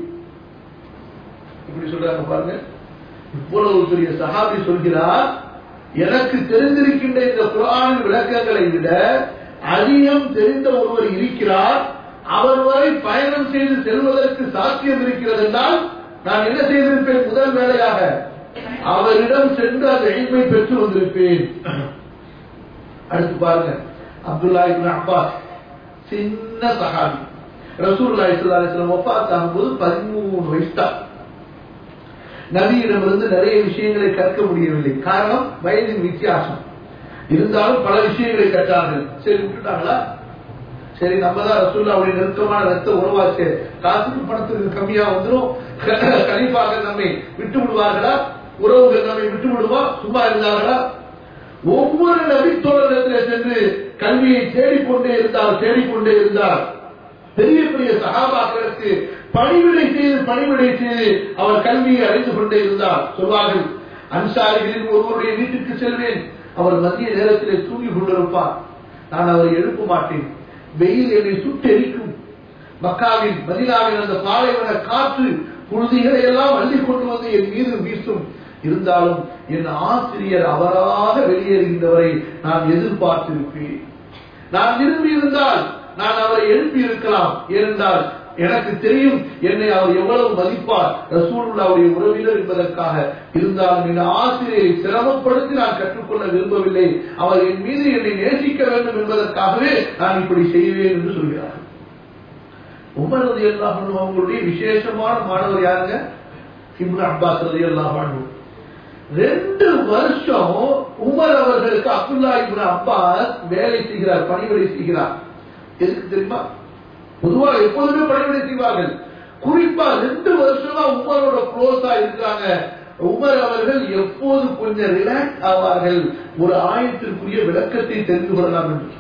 இப்படி சொல்றாங்க பாருங்க இவ்வளவு பெரிய சஹாபி சொல்கிறார் எனக்கு தெரிந்திருக்கின்ற இந்த குரான் விளக்கங்களை விட அதிகம் தெரிந்த ஒருவர் இருக்கிறார் அவர் வரை பயணம் செய்து செல்வதற்கு சாத்தியம் இருக்கிறது என்றால் நான் என்ன செய்திருப்பேன் முதல் வேலையாக அவரிடம் சென்று அந்த எளிமை பெற்று வந்திருப்பேன் அடுத்து பாருங்க அப்துல்லா இப்னு அப்பாஸ் சின்ன சஹாபி ரசூலுல்லாஹி ஸல்லல்லாஹு அலைஹி வஸல்லம் வஃபாத் ஆகும்போது 13 வயசு தான் நபியிடமிருந்து நிறைய விஷயங்களை கற்க முடியவில்லை காரணம் வயதின் வித்தியாசம் இருந்தாலும் பல விஷயங்களை கற்றார்கள் சரி விட்டுட்டாங்களா சரி நம்ம தான் ரசூல்லாவுடைய நெருக்கமான ரத்த உறவாச்சு காசுக்கு பணத்துக்கு கம்மியா வந்துடும் கலிப்பாக நம்மை விட்டு விடுவார்களா உறவுகள் நம்மை விட்டு விடுவா சும்மா இருந்தார்களா ஒவ்வொரு நபித்தோழரிடத்தில் சென்று கல்வியை தேடிக்கொண்டே இருந்தார் தேடிக்கொண்டே இருந்தார் பெரிய பெரிய சகாபாக்களுக்கு பணிவிடை செய்து பணிவிடை செய்து அவர் கல்வியை அறிந்து கொண்டே இருந்தார் சொல்வார்கள் அன்சாரிகளில் ஒருவருடைய வீட்டுக்கு செல்வேன் அவர் மதிய நேரத்திலே தூங்கி கொண்டிருப்பார் நான் அவரை எழுப்ப மாட்டேன் வெயில் என்னை சுட்டெரிக்கும் மக்காவின் மதினாவின் அந்த பாலைவன காற்று புழுதிகளை எல்லாம் அள்ளி கொண்டு வந்து என் மீது வீசும் இருந்தாலும் என் ஆசிரியர் அவராக வெளியேறுகின்றவரை நான் எதிர்பார்த்திருப்பேன் நான் விரும்பி இருந்தால் நான் அவரை எழுப்பி இருக்கலாம் ஏனென்றால் எனக்கு தெரியும் என்னை அவர் எவ்வளவு மதிப்பார் ரசூலுல்லாவுடைய உறவினர் என்பதற்காக இருந்தாலும் என் ஆசிரியரை சிரமப்படுத்தி நான் கற்றுக்கொள்ள விரும்பவில்லை அவர் என் மீது என்னை நேசிக்க வேண்டும் என்பதற்காகவே நான் இப்படி செய்வேன் என்று சொல்கிறார் உமர் ரதி அல்லாஹ் அவங்களுடைய விசேஷமான மாணவர் யாருங்க இப்னு அப்பாஸ் ரதி அல்லாஹ் ரெண்டு வருஷம் உமர் அவர்களுக்கு அப்துல்லா இப்னு அப்பாஸ் வேலை செய்கிறார் பணிவிடை செய்கிறார் எதுக்கு தெரியுமா பொதுவா எப்போதுமே பணிவிடை செய்வார்கள் குறிப்பா ரெண்டு வருஷமா உமரோட க்ளோஸா இருக்கிறாங்க உமர் அவர்கள் எப்போது கொஞ்சம் ரிலாக்ஸ் ஆவார்கள் ஒரு ஆயத்திற்குரிய விளக்கத்தை தெரிந்து கொள்ளலாம் என்று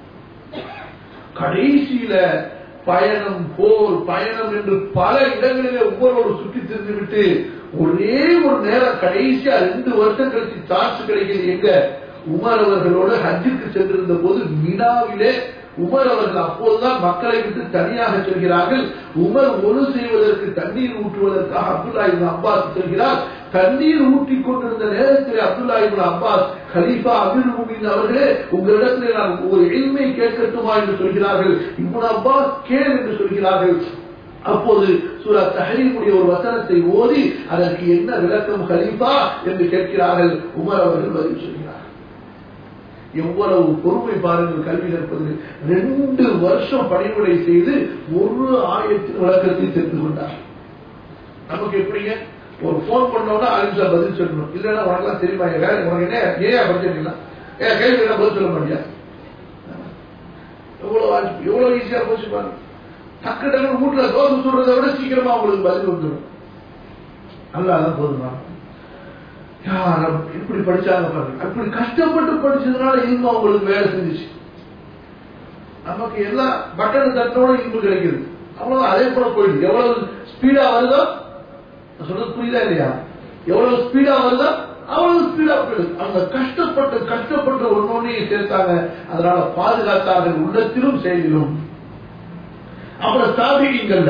கடைசியில பயணம் போர் பயணம் என்று பல இடங்களிலே உமரோடு சுற்றி திரிந்துவிட்டு ஒரே ஒரு நேரம் கடைசியா ரெண்டு வருஷம் கழிச்சு சான்ஸ் கிடைக்கிறது எங்க உமர் அவர்களோடு ஹஜ்ஜுக்கு சென்றிருந்த போது மினாவிலே உமர் அவர்கள் அப்போதுதான் மக்களை விட்டு தனியாக செல்கிறார்கள் உமர் ஒழு செய்வதற்கு தண்ணீர் ஊற்றுவதற்காக அப்துல்லா இபின் அப்பாஸ் செல்கிறார் தண்ணீர் ஊற்றி கொண்டிருந்த நேரத்தில் அப்துல்லா இபின் அப்பாஸ் கலீஃபா அபிர் முமின் அவர்களே உங்களிடத்தில் நான் ஒரு எளிமை கேட்கட்டுமா என்று சொல்கிறார்கள் இப்னு அப்பாஸ் கேள் என்று சொல்கிறார்கள் அப்போது சூரா தஹரீமுடைய ஒரு வசனத்தை ஓதி அதற்கு என்ன விளக்கம் கலீஃபா என்று கேட்கிறார்கள் உமர் அவர்கள் பதில் சொல்கிறார் எவ்வளவு பொறுமை பாருங்கள் கல்வி கற்பது ரெண்டு வருஷம் பணிமுறை செய்து ஒரு ஆயிரத்தின் விளக்கத்தை தெரிந்து கொண்டார் நமக்கு எப்படிங்க ஒரு போன் பண்ணோம்னா ஆயிரம் பதில் சொல்லணும் இல்லைன்னா உனக்கெல்லாம் தெரியுமா என் வேலை உனக்கு என்ன ஏன் படிச்சிருக்கீங்களா ஏன் கேள்வி என்ன பதில் சொல்ல மாட்டியா எவ்வளவு ஆச்சு எவ்வளவு ஈஸியா போச்சு பாருங்க டக்கு டக்கு வீட்டுல தோசை சுடுறதை விட சீக்கிரமா உங்களுக்கு பதில் வந்துடும் நல்லா தான் போதுமா யார் இப்படி படிச்சாங்க பாருங்க அப்படி கஷ்டப்பட்டு படிச்சதுனால இன்பம் அவங்களுக்கு வேலை செஞ்சுச்சு நமக்கு எல்லாம் பட்டன் தட்டோட இன்பு கிடைக்குது அவ்வளவு அதே போல போயிடுது எவ்வளவு ஸ்பீடா வருதோ சொல்றது புரியுதா இல்லையா எவ்வளவு ஸ்பீடா வருதோ அவ்வளவு ஸ்பீடா போயிடுது அவங்க கஷ்டப்பட்டு கஷ்டப்பட்டு ஒன்னொன்னையும் சேர்த்தாங்க அதனால பாதுகாத்தார்கள் உள்ளத்திலும் செயலிலும் அப்புறம் சாபிகங்கள்ல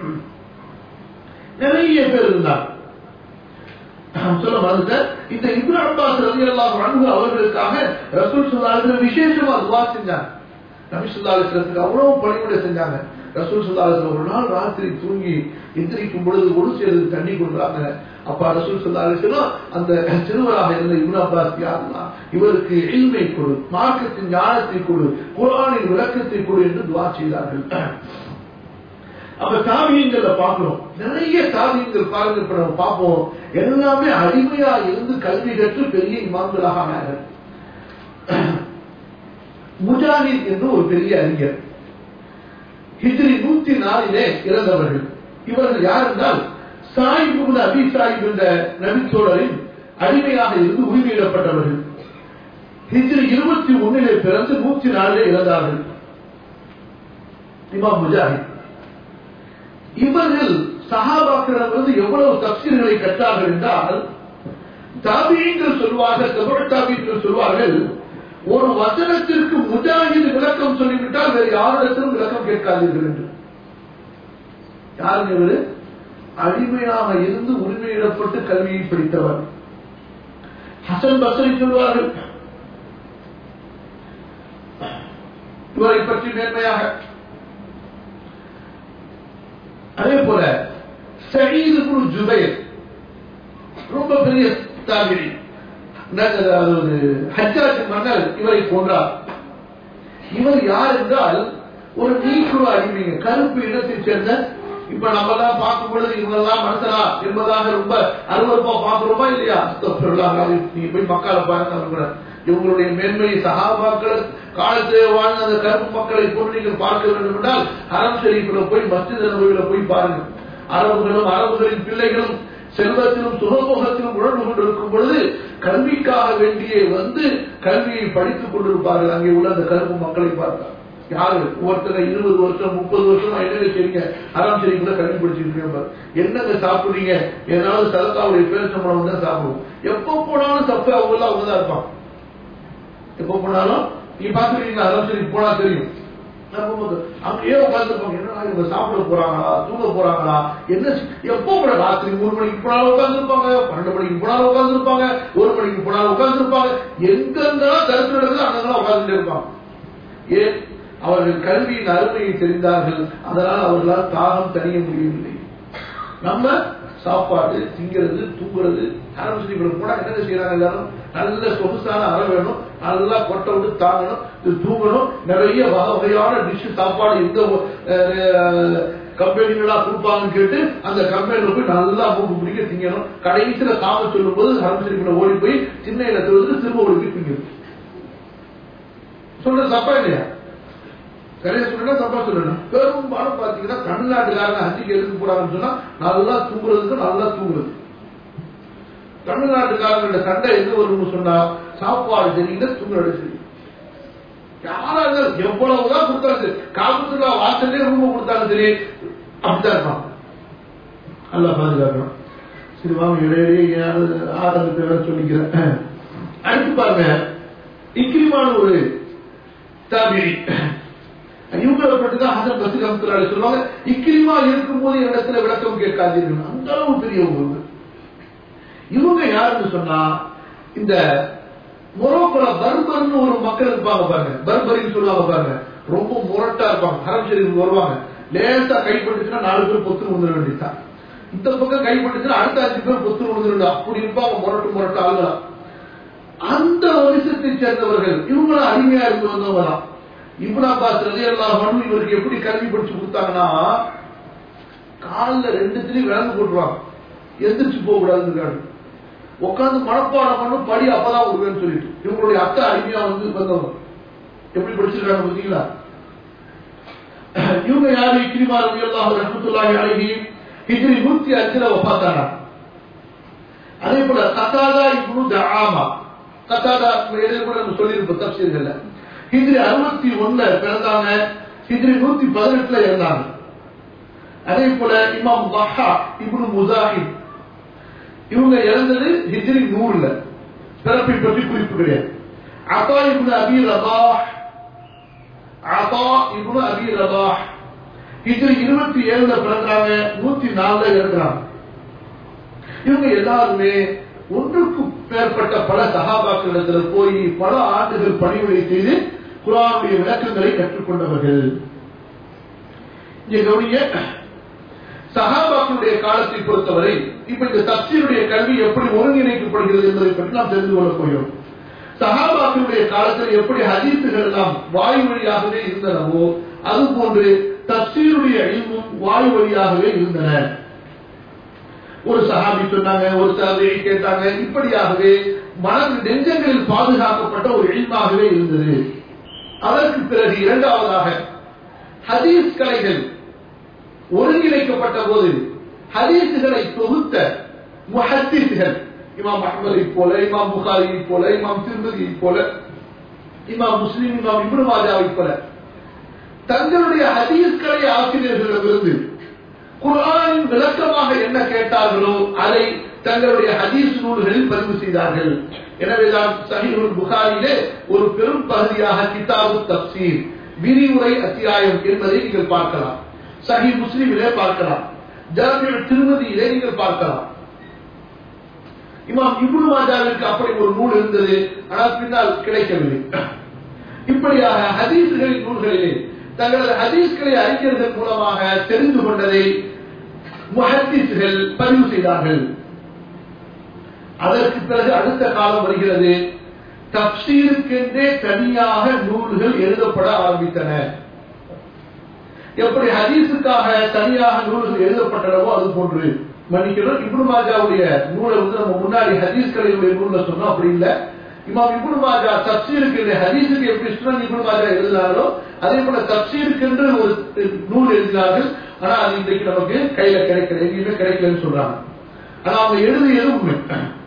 நிறைய பேர் இருந்தாங்க சொல்ல மறந்துட்டேன் இந்த இப்னு அப்பாஸ் ரலியல்லாஹு அன்ஹு அவர்களுக்காக ரசூல் ஸல்லல்லாஹு அலைஹி வஸல்லம் விசேஷமா துஆ செஞ்சாங்க நபி ஸல்லல்லாஹு அலைஹி வஸல்லத்துக்கு அவ்வளவு பணிவிடை செஞ்சாங்க ரசூல் ஸல்லல்லாஹு அலைஹி வஸல்லம் ஒரு நாள் ராத்திரி தூங்கி எந்திரிக்கும் பொழுது ஒரு சேர்ந்து தண்ணி கொடுக்குறாங்க அப்ப ரசூல் ஸல்லல்லாஹு அலைஹி வஸல்லம் அந்த சிறுவராக இருந்த இப்னு அப்பாஸ் யாருன்னா இவருக்கு இல்மை கொடு மார்க்கத்தின் ஞானத்தை கொடு குர்ஆனின் விளக்கத்தை கொடு என்று துஆ செய்தார்கள் அப்ப தாவியங்களை பார்க்கிறோம் நிறைய தாவியங்கள் பாருங்க இப்ப நம்ம பார்ப்போம் எல்லாமே அடிமையா இருந்து கல்வி கற்று பெரிய இமாம்களாக ஆனார்கள் முஜாஹித் என்று ஒரு பெரிய அறிஞர் ஹிஜ்ரி நூத்தி நாலிலே இறந்தவர்கள் இவர்கள் யார் என்றால் சாயிபு அபி சாயிப் என்ற நபிச்சோழரின் அடிமையாக இருந்து உரிமையிடப்பட்டவர்கள் ஹிஜ்ரி இருபத்தி ஒன்னிலே பிறந்து நூத்தி நாலிலே இறந்தார்கள் இமாம் முஜாஹித் இவர்கள் சஹாபாக்களிடமிருந்து எவ்வளவு தப்சீர்களை கற்றார்கள் என்றால் தாபியங்கள் சொல்வார்கள் தமிழ் தாபியங்கள் சொல்வார்கள் ஒரு வசனத்திற்கு முஜாஹித் விளக்கம் சொல்லிவிட்டால் வேறு யாரிடத்திலும் விளக்கம் கேட்காதீர்கள் என்று யாருங்க இவரு அடிமையாக இருந்து உரிமையிடப்பட்டு கல்வியை படித்தவர் ஹசன் பசரி சொல்வார்கள் இவரை பற்றி மேன்மையாக அதே போல சயீது குரு ஜுபைர் ரொம்ப பெரிய தாபிரி அதாவது ஹஜ்ஜாஜ் மன்னர் இவரை போன்றார் இவர் யார் என்றால் ஒரு நீக்குழு அடிமைங்க கருப்பு இனத்தைச் சேர்ந்த இப்ப நம்ம எல்லாம் பார்க்கும் பொழுது இவங்க எல்லாம் மனுஷனா என்பதாக ரொம்ப அருவருப்பா பார்க்கிறோமா இல்லையா நீங்க போய் மக்களை பாருங்க இவங்களுடைய மேன்மை சகாபாக்கள் காலத்திலே வாழ்ந்த அந்த கருப்பு மக்களை போன்று நீங்கள் பார்க்க வேண்டும் என்றால் அறம் ஷெரீஃபில் போய் மஸ்ஜித் நபவில போய் பாருங்க அரபுகளும் அரபுகளின் பிள்ளைகளும் செல்வத்திலும் சுகமுகத்திலும் உணர்வு கொண்டிருக்கும் பொழுது கல்விக்காக வேண்டிய வந்து கல்வியை படித்துக் கொண்டிருப்பார்கள் அங்கே உள்ள அந்த கருப்பு மக்களை பார்த்தார் யாரு ஒருத்தர் இருபது வருஷம் முப்பது வருஷம் என்னங்க செய்றீங்க அறம் சரி கூட கல்வி படிச்சுட்டு என்னங்க சாப்பிடுறீங்க ஏதாவது சரத்தாவுடைய பேர் சம்பளம் தான் சாப்பிடுவோம் எப்ப போனாலும் தப்பு அவங்க எல்லாம் அவங்க தான் இருப்பான் எப்ப போனாலும் நீ பாத்துருக்கீங்களா அறம் சரி போனா தெரியும் அங்கேயே உட்காந்துருப்பாங்க என்ன இவங்க சாப்பிட போறாங்களா தூங்க போறாங்களா என்ன எப்போ கூட ராத்திரி மூணு மணிக்கு போனாலும் உட்காந்துருப்பாங்க பன்னெண்டு மணிக்கு போனாலும் உட்காந்துருப்பாங்க ஒரு மணிக்கு போனாலும் உட்காந்துருப்பாங்க எங்கெங்கெல்லாம் கருத்து நடக்குது அங்கெல்லாம் உட்காந்துட்டே இருப்பாங்க ஏன் அவர்கள் கல்வியின் அருமையை தெரிந்தார்கள் அதனால் அவர்களால் தாகம் தணிய முடியவில்லை நம்ம சாப்பாடு திங்கிறது தூங்குறது ஆரம்பிச்சு போனா என்ன செய்யறாங்க எல்லாரும் நல்ல சொகுசான அறை வேணும் நல்லா கொட்டை விட்டு தாங்கணும் இது தூங்கணும் நிறைய வகை வகையான டிஷ் சாப்பாடு எந்த கம்பெனிகளா கொடுப்பாங்கன்னு கேட்டு அந்த கம்பெனில போய் நல்லா மூக்கு பிடிக்க திங்கணும் கடைசியில சாம சொல்லும் போது ஆரம்பிச்சிருக்கிற ஓடி போய் சின்ன இடத்துல வந்து திரும்ப ஓடி போய் திங்கணும் சொல்றது தப்பா இல்லையா சரியா சொல்லணும் தப்பா சொல்லணும் பெரும்பாலும் பாத்தீங்கன்னா தமிழ்நாட்டுக்காரங்க அஞ்சுக்கு எதுக்கு போறாங்கன்னு சொன்னா நல்லா தூங்குறதுக்கு நல்லா தூங்குறது தமிழ்நாட்டுக்காரங்களோட சண்டை எங்க வரும்னு சொன்னா சாப்பாடு சரியில்லை தூங்குறது சரி யாராக எவ்வளவுதான் கொடுத்தாலும் சரி காபத்துல்லா வாசலே ரூம் கொடுத்தாலும் சரி அப்படித்தான் இருப்பான் நல்லா பாதுகாக்கணும் சரி வாங்க இடையிலேயே ஆரம்பத்தை வேற சொல்லிக்கிறேன் அடுத்து பாருங்க இக்கிரிமான ஒரு தாபிரி இவங்களை பற்றிதான் ஹசன் பசிர் அம்துல்லாடி சொல்லுவாங்க இக்கிரிமா இருக்கும்போது இடத்துல விளக்கம் கேட்காதீர்கள் அந்த அளவு பெரியவங்க இவங்க யாருன்னு சொன்னா இந்த மொரோக்கோல பர்பர்னு ஒரு மக்கள் இருப்பாங்க பாருங்க பர்பரின்னு சொல்லுவாங்க பாருங்க ரொம்ப முரட்டா இருப்பாங்க ஹரம் ஷெரீஃப் வருவாங்க லேசா கைப்பட்டுச்சுன்னா நாலு பேர் பொத்து வந்துட வேண்டியதுதான் இந்த பக்கம் கைப்பட்டுச்சுன்னா அடுத்த அஞ்சு பேர் பொத்து வந்துட அப்படி இருப்பாங்க முரட்டு முரட்டு ஆளுங்களா அந்த வரிசத்தை சேர்ந்தவர்கள் இவங்களும் அருமையா இருந்து வந்தவங்க தான் இப்னா அப்பாஸ் ரதி அல்லாஹ் இவருக்கு எப்படி கல்வி படிச்சு கொடுத்தாங்கன்னா காலில் ரெண்டுத்திலையும் விளங்கு போட்டுருவாங்க எந்திரிச்சு போக கூடாதுன்னு உட்காந்து மனப்பாடம் பண்ணும் படி அப்பதான் விடுவேன்னு சொல்லிட்டு இவங்களுடைய அத்தை அருமையா வந்து வந்தவங்க எப்படி படிச்சிருக்காங்க பார்த்தீங்களா இவங்க யாரு இக்கிரிமா ரவி அல்லாஹ் ரஹமத்துல்லாஹி அழகி ஹிஜ்ரி நூத்தி அஞ்சுல ஒப்பாத்தானா அதே போல கத்தாதா இப்னு தஆமா கத்தாதா இடையில கூட நம்ம சொல்லியிருப்போம் தப்சீர்கள்ல ஹிஜ்ரி அறுபத்தி ஒண்ணுல பிறந்தாங்க ஹிஜ்ரி நூத்தி பதினெட்டுல இருந்தாங்க அதே போல இமாம் வஹா இப்னு முசாஹித் இவங்க இறந்தது ஹிஜ்ரி நூறுல பிறப்பை பற்றி குறிப்பு கிடையாது அத்தா இப்னு அபி ரபாஹ் அத்தா இப்னு அபி ரபாஹ் ஹிஜ்ரி இருபத்தி ஏழுல பிறந்தாங்க நூத்தி நாலுல இருக்கிறாங்க இவங்க எல்லாருமே ஒன்றுக்கு மேற்பட்ட பல சகாபாக்களிடத்துல போய் பல ஆண்டுகள் பணிவுரை செய்து குரானுடைய விளக்கங்களை கற்றுக்கொண்டவர்கள் இங்க கவனிங்க சகாபாக்களுடைய காலத்தை பொறுத்தவரை இப்ப இந்த தப்சீருடைய கல்வி எப்படி ஒருங்கிணைக்கப்படுகிறது என்பதை பற்றி நாம் தெரிந்து கொள்ளப் போகிறோம் சகாபாக்களுடைய காலத்தில் எப்படி ஹதீசுகள் எல்லாம் வாய் வழியாகவே இருந்தனவோ அது போன்று தப்சீருடைய இல்மும் வாய் வழியாகவே இருந்தன ஒரு சஹாபி சொன்னாங்க ஒரு சஹாபியை கேட்டாங்க இப்படியாகவே மன நெஞ்சங்களில் பாதுகாக்கப்பட்ட ஒரு இல்மாகவே இருந்தது அதற்கு பிறகு இரண்டாவதாக ஹதீஸ் கலைகள் ஒருங்கிணைக்கப்பட்ட போது ஹதீசுகளை தொகுத்த முஹத்திஸ்கள் இமாம் அஹ்மதை போல இமாம் புகாரியை போல இமாம் திருமதியை போல இமாம் முஸ்லிம் இமாம் இப்னு மாஜாவை போல தங்களுடைய ஹதீஸ்களை ஆசிரியர்களிடமிருந்து குர்ஆனின் விளக்கமாக என்ன கேட்டார்களோ அதை தங்களுடைய ஹதீஸ் நூல்களில் பதிவு செய்தார்கள் எனவேதான் சஹீஹுல் புகாரிலே ஒரு பெரும் பகுதியாக கிதாபு தப்சீர் விரிவுரை அத்தியாயம் என்பதை நீங்கள் பார்க்கலாம் சஹி முஸ்லிமிலே பார்க்கலாம் ஜாமியல் திருமதியிலே நீங்கள் பார்க்கலாம் இமாம் இப்னு மாஜாவிற்கு அப்படி ஒரு நூல் இருந்தது ஆனால் பின்னால் கிடைக்கவில்லை இப்படியாக ஹதீஸ்களின் நூல்களிலே தங்களது ஹதீஸ்களை அறிஞர்கள் மூலமாக தெரிந்து கொண்டதை முஹத்திஸ்கள் பதிவு செய்தார்கள் அதற்கு பிறகு அடுத்த காலம் வருகிறது தப்சீருக்கென்றே தனியாக நூல்கள் எழுதப்பட ஆரம்பித்தன எப்படி ஹதீஸுக்காக தனியாக நூல்கள் எழுதப்பட்டனவோ அது போன்று மன்னிக்கணும் இப்னு மாஜாவுடைய நூலை வந்து நம்ம முன்னாடி ஹதீஸ்களுடைய நூல்ல சொன்னோம் அப்படி இல்ல இமாம் இப்னு மாஜா தப்சீருக்கு இல்லை ஹதீஸுக்கு எப்படி சுனன் இப்னு மாஜா எழுதினாரோ அதே போல தப்சீருக்கு என்று ஒரு நூல் எழுதினார்கள் ஆனா அது இன்றைக்கு நமக்கு கையில கிடைக்கல எங்கேயுமே கிடைக்கலன்னு சொல்றாங்க ஆனா அவங்க எழுதியது உண்மை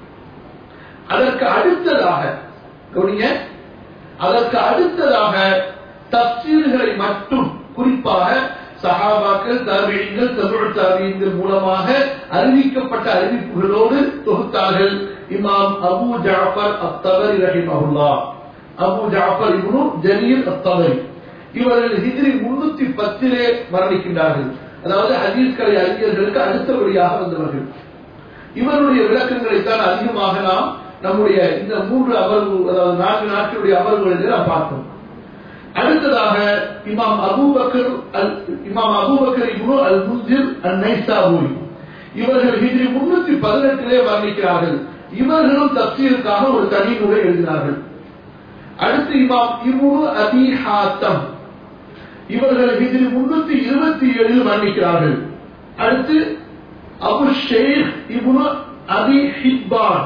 அதற்கு அடுத்ததாக கவனிங்க அதற்கு அடுத்ததாக தப்சீல்களை மட்டும் குறிப்பாக சஹாபாக்கள் தாபியங்கள் தமிழ் தாபியங்கள் மூலமாக அறிவிக்கப்பட்ட அறிவிப்புகளோடு தொகுத்தார்கள் இமாம் அபு ஜாஃபர் அத்தவரி ரஹிமஹுல்லா அபு ஜாஃபர் இப்னு ஜலீல் அத்தவரி இவர்கள் ஹிஜ்ரி முன்னூத்தி பத்திலே மரணிக்கின்றார்கள் அதாவது ஹதீஸ்களை அறிஞர்களுக்கு அடுத்தபடியாக வந்தவர்கள் இவருடைய விளக்கங்களை தான் அதிகமாக நாம் நம்முடைய இந்த மூன்று அமர்வு அதாவது நான்கு நாட்களுடைய அமர்வுகளில் நாம் பார்த்தோம் அடுத்ததாக இமாம் அபூபக்கர் அல் இமாம் அபூபக்கர் இப்னு அல் முன்சிர் அல் நைசாபூரி இவர்கள் ஹிஜ்ரி முன்னூத்தி பதினெட்டிலே வர்ணிக்கிறார்கள் இவர்களும் தப்சீருக்காக ஒரு தனி நூலை எழுதினார்கள் அடுத்து இமாம் இப்னு அபி ஹாத்தம் இவர்கள் ஹிஜ்ரி முன்னூத்தி இருபத்தி ஏழில் வர்ணிக்கிறார்கள் அடுத்து அபு ஷேக் இப்னு அபி ஹிப்பான்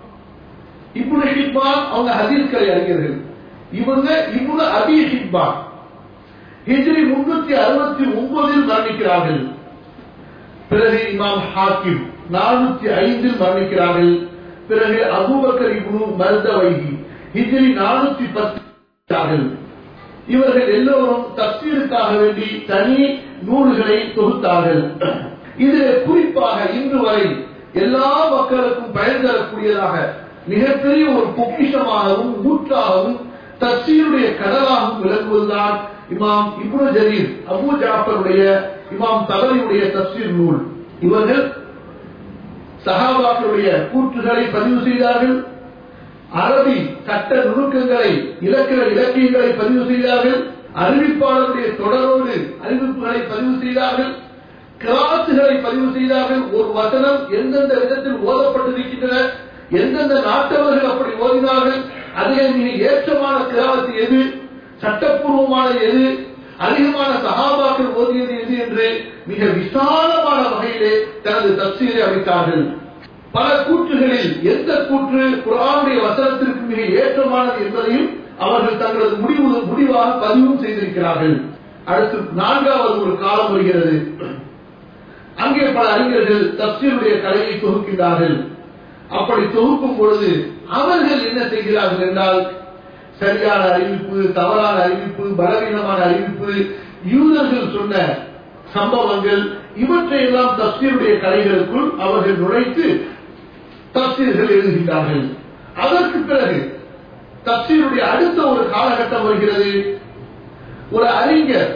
இப்னு ஹிப்பான் அவங்க ஹதீஸ்களை அறிஞர்கள் இவங்க இப்னு அபி ஹிப்பான் ஹிஜ்ரி முன்னூத்தி அறுபத்தி ஒன்பதில் மரணிக்கிறார்கள் பிறகு இமாம் ஹாக்கிம் நானூத்தி ஐந்தில் மரணிக்கிறார்கள் பிறகு அபூபக்கர் இப்னு மர்தவைஹி ஹிஜ்ரி நானூத்தி பத்து இவர்கள் எல்லோரும் தப்சீருக்காக வேண்டி தனி நூல்களை தொகுத்தார்கள் இது குறிப்பாக இன்று வரை எல்லா மக்களுக்கும் பயன் தரக்கூடியதாக மிகப்பெரிய ஒரு பொக்கிஷமாகவும் ஊற்றாகவும் தப்சீருடைய கடலாகவும் விளங்குவதுதான் இமாம் இப்னு ஜரீர் அபு ஜாஃபருடைய இமாம் தவறியுடைய தப்சீர் நூல் இவர்கள் சஹாபாக்களுடைய கூற்றுகளை பதிவு செய்தார்கள் அரபி சட்ட நுணுக்கங்களை இலக்கிய இலக்கியங்களை பதிவு செய்தார்கள் அறிவிப்பாளருடைய தொடரோடு அறிவிப்புகளை பதிவு செய்தார்கள் கிராத்துகளை பதிவு செய்தார்கள் ஒரு வசனம் எந்தெந்த விதத்தில் ஓதப்பட்டிருக்கின்றன எந்தெந்த நாட்டவர்கள் அப்படி ஓதினார்கள் அதில் மிக ஏற்றமான கிராத்து எது சட்டப்பூர்வமான எது அதிகமான சகாபாக்கள் ஓதியது எது என்று மிக விசாலமான வகையிலே தனது தப்சீரை அமைத்தார்கள் பல கூற்றுகளில் எந்த கூற்று குரானுடைய வசனத்திற்கு மிக ஏற்றமானது என்பதையும் அவர்கள் தங்களது முடிவு முடிவாக பதிவும் செய்திருக்கிறார்கள் அடுத்து நான்காவது ஒரு காலம் வருகிறது அங்கே பல அறிஞர்கள் தப்சீருடைய கலையை தொகுக்கின்றார்கள் அப்படி தொகுக்கும் பொழுது அவர்கள் என்ன செய்கிறார்கள் என்றால் சரியான அறிவிப்பு தவறான அறிவிப்பு பலவீனமான அறிவிப்பு யூதர்கள் சொன்ன சம்பவங்கள் இவற்றையெல்லாம் தப்சீருடைய கலைகளுக்குள் அவர்கள் நுழைத்து தப்சீர்கள் எழுதுகின்றார்கள் அதற்கு பிறகு தப்சீருடைய அடுத்த ஒரு காலகட்டம் வருகிறது ஒரு அறிஞர்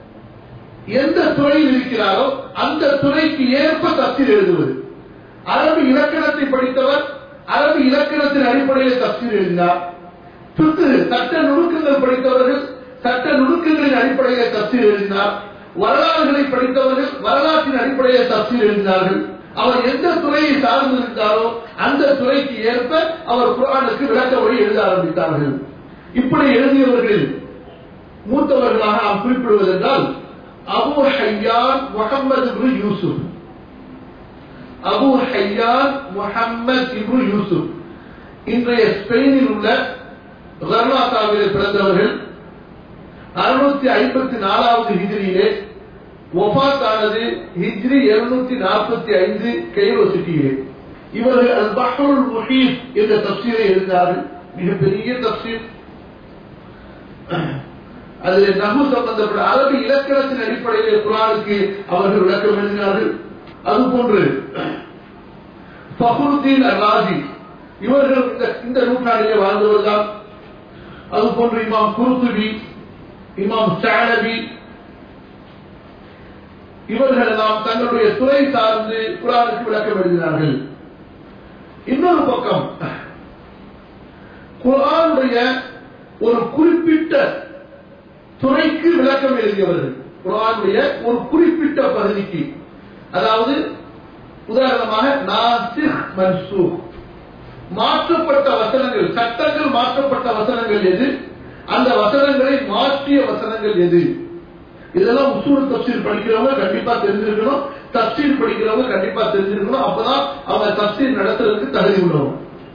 எந்த துறையில் இருக்கிறாரோ அந்த துறைக்கு ஏற்ப தப்சீர் எழுதுவது அரபு இலக்கணத்தை படித்தவர் அரபு இலக்கணத்தின் அடிப்படையில் தப்சீர் எழுதினார் சுத்து சட்ட நுணுக்கங்கள் படித்தவர்கள் சட்ட நுணுக்கங்களின் அடிப்படையில் தப்சீர் எழுதினார் வரலாறுகளை படித்தவர்கள் வரலாற்றின் அடிப்படையில் தப்சீர் எழுதினார்கள் அவர் எந்த துறையை சார்ந்திருந்தாரோ அந்த துறைக்கு ஏற்ப அவர் குரானுக்கு விளக்க வழி எழுத ஆரம்பித்தார்கள் இப்படி எழுதியவர்கள் மூத்தவர்களாக நாம் குறிப்பிடுவதென்றால் அபு ஹையான் முகமது இப்னு யூசுப் அபு ஹையான் முகமது இப்னு யூசுப் இன்றைய ஸ்பெயினில் உள்ள கர்நாத்தாவிலே பிறந்தவர்கள் அறுநூத்தி ஐம்பத்தி நாலாவது ஹிஜ்ரியிலே ஒஃபாத் ஆனது ஹிஜ்ரி இருநூத்தி நாற்பத்தி ஐந்து கைரோ சிட்டியிலே இவர்கள் அல் பஹ்ருல் முஹீத் என்ற தப்சீரை எழுதினார்கள் மிகப்பெரிய தப்சீர் அதில் நகு சம்பந்தப்பட்ட அரபு இலக்கணத்தின் அடிப்படையிலே குரானுக்கு அவர்கள் விளக்கம் எழுதினார்கள் அதுபோன்று ஃபஹருத்தீன் அராஜி இவர்கள் இந்த இந்த நூற்றாண்டிலே வாழ்ந்தவர்கள் அதுபோன்று இமாம் குருத்துபி இமாம் சாலபி இவர்கள் எல்லாம் தங்களுடைய துறை சார்ந்து குரானுக்கு விளக்கம் எழுதினார்கள் இன்னொரு பக்கம் குரானுடைய ஒரு குறிப்பிட்ட துறைக்கு விளக்கம் எழுதியவர்கள் குரானுடைய ஒரு குறிப்பிட்ட பகுதிக்கு அதாவது உதாரணமாக நாசிக் மன்சூக் மாற்றப்பட்ட வசனங்கள் சட்டங்கள் மாற்றப்பட்ட வசனங்கள் எது அந்த வசனங்களை மாற்றிய வசனங்கள் எது இதெல்லாம் உசூல் தப்சீர் படிக்கிறவங்க கண்டிப்பா தெரிஞ்சிருக்கணும் தப்சீர் படிக்கிறவங்க கண்டிப்பா தெரிஞ்சிருக்கணும் அப்பதான் அவங்க தப்சீர் நடத்துறதுக்கு தகுதி உள்ளவங்க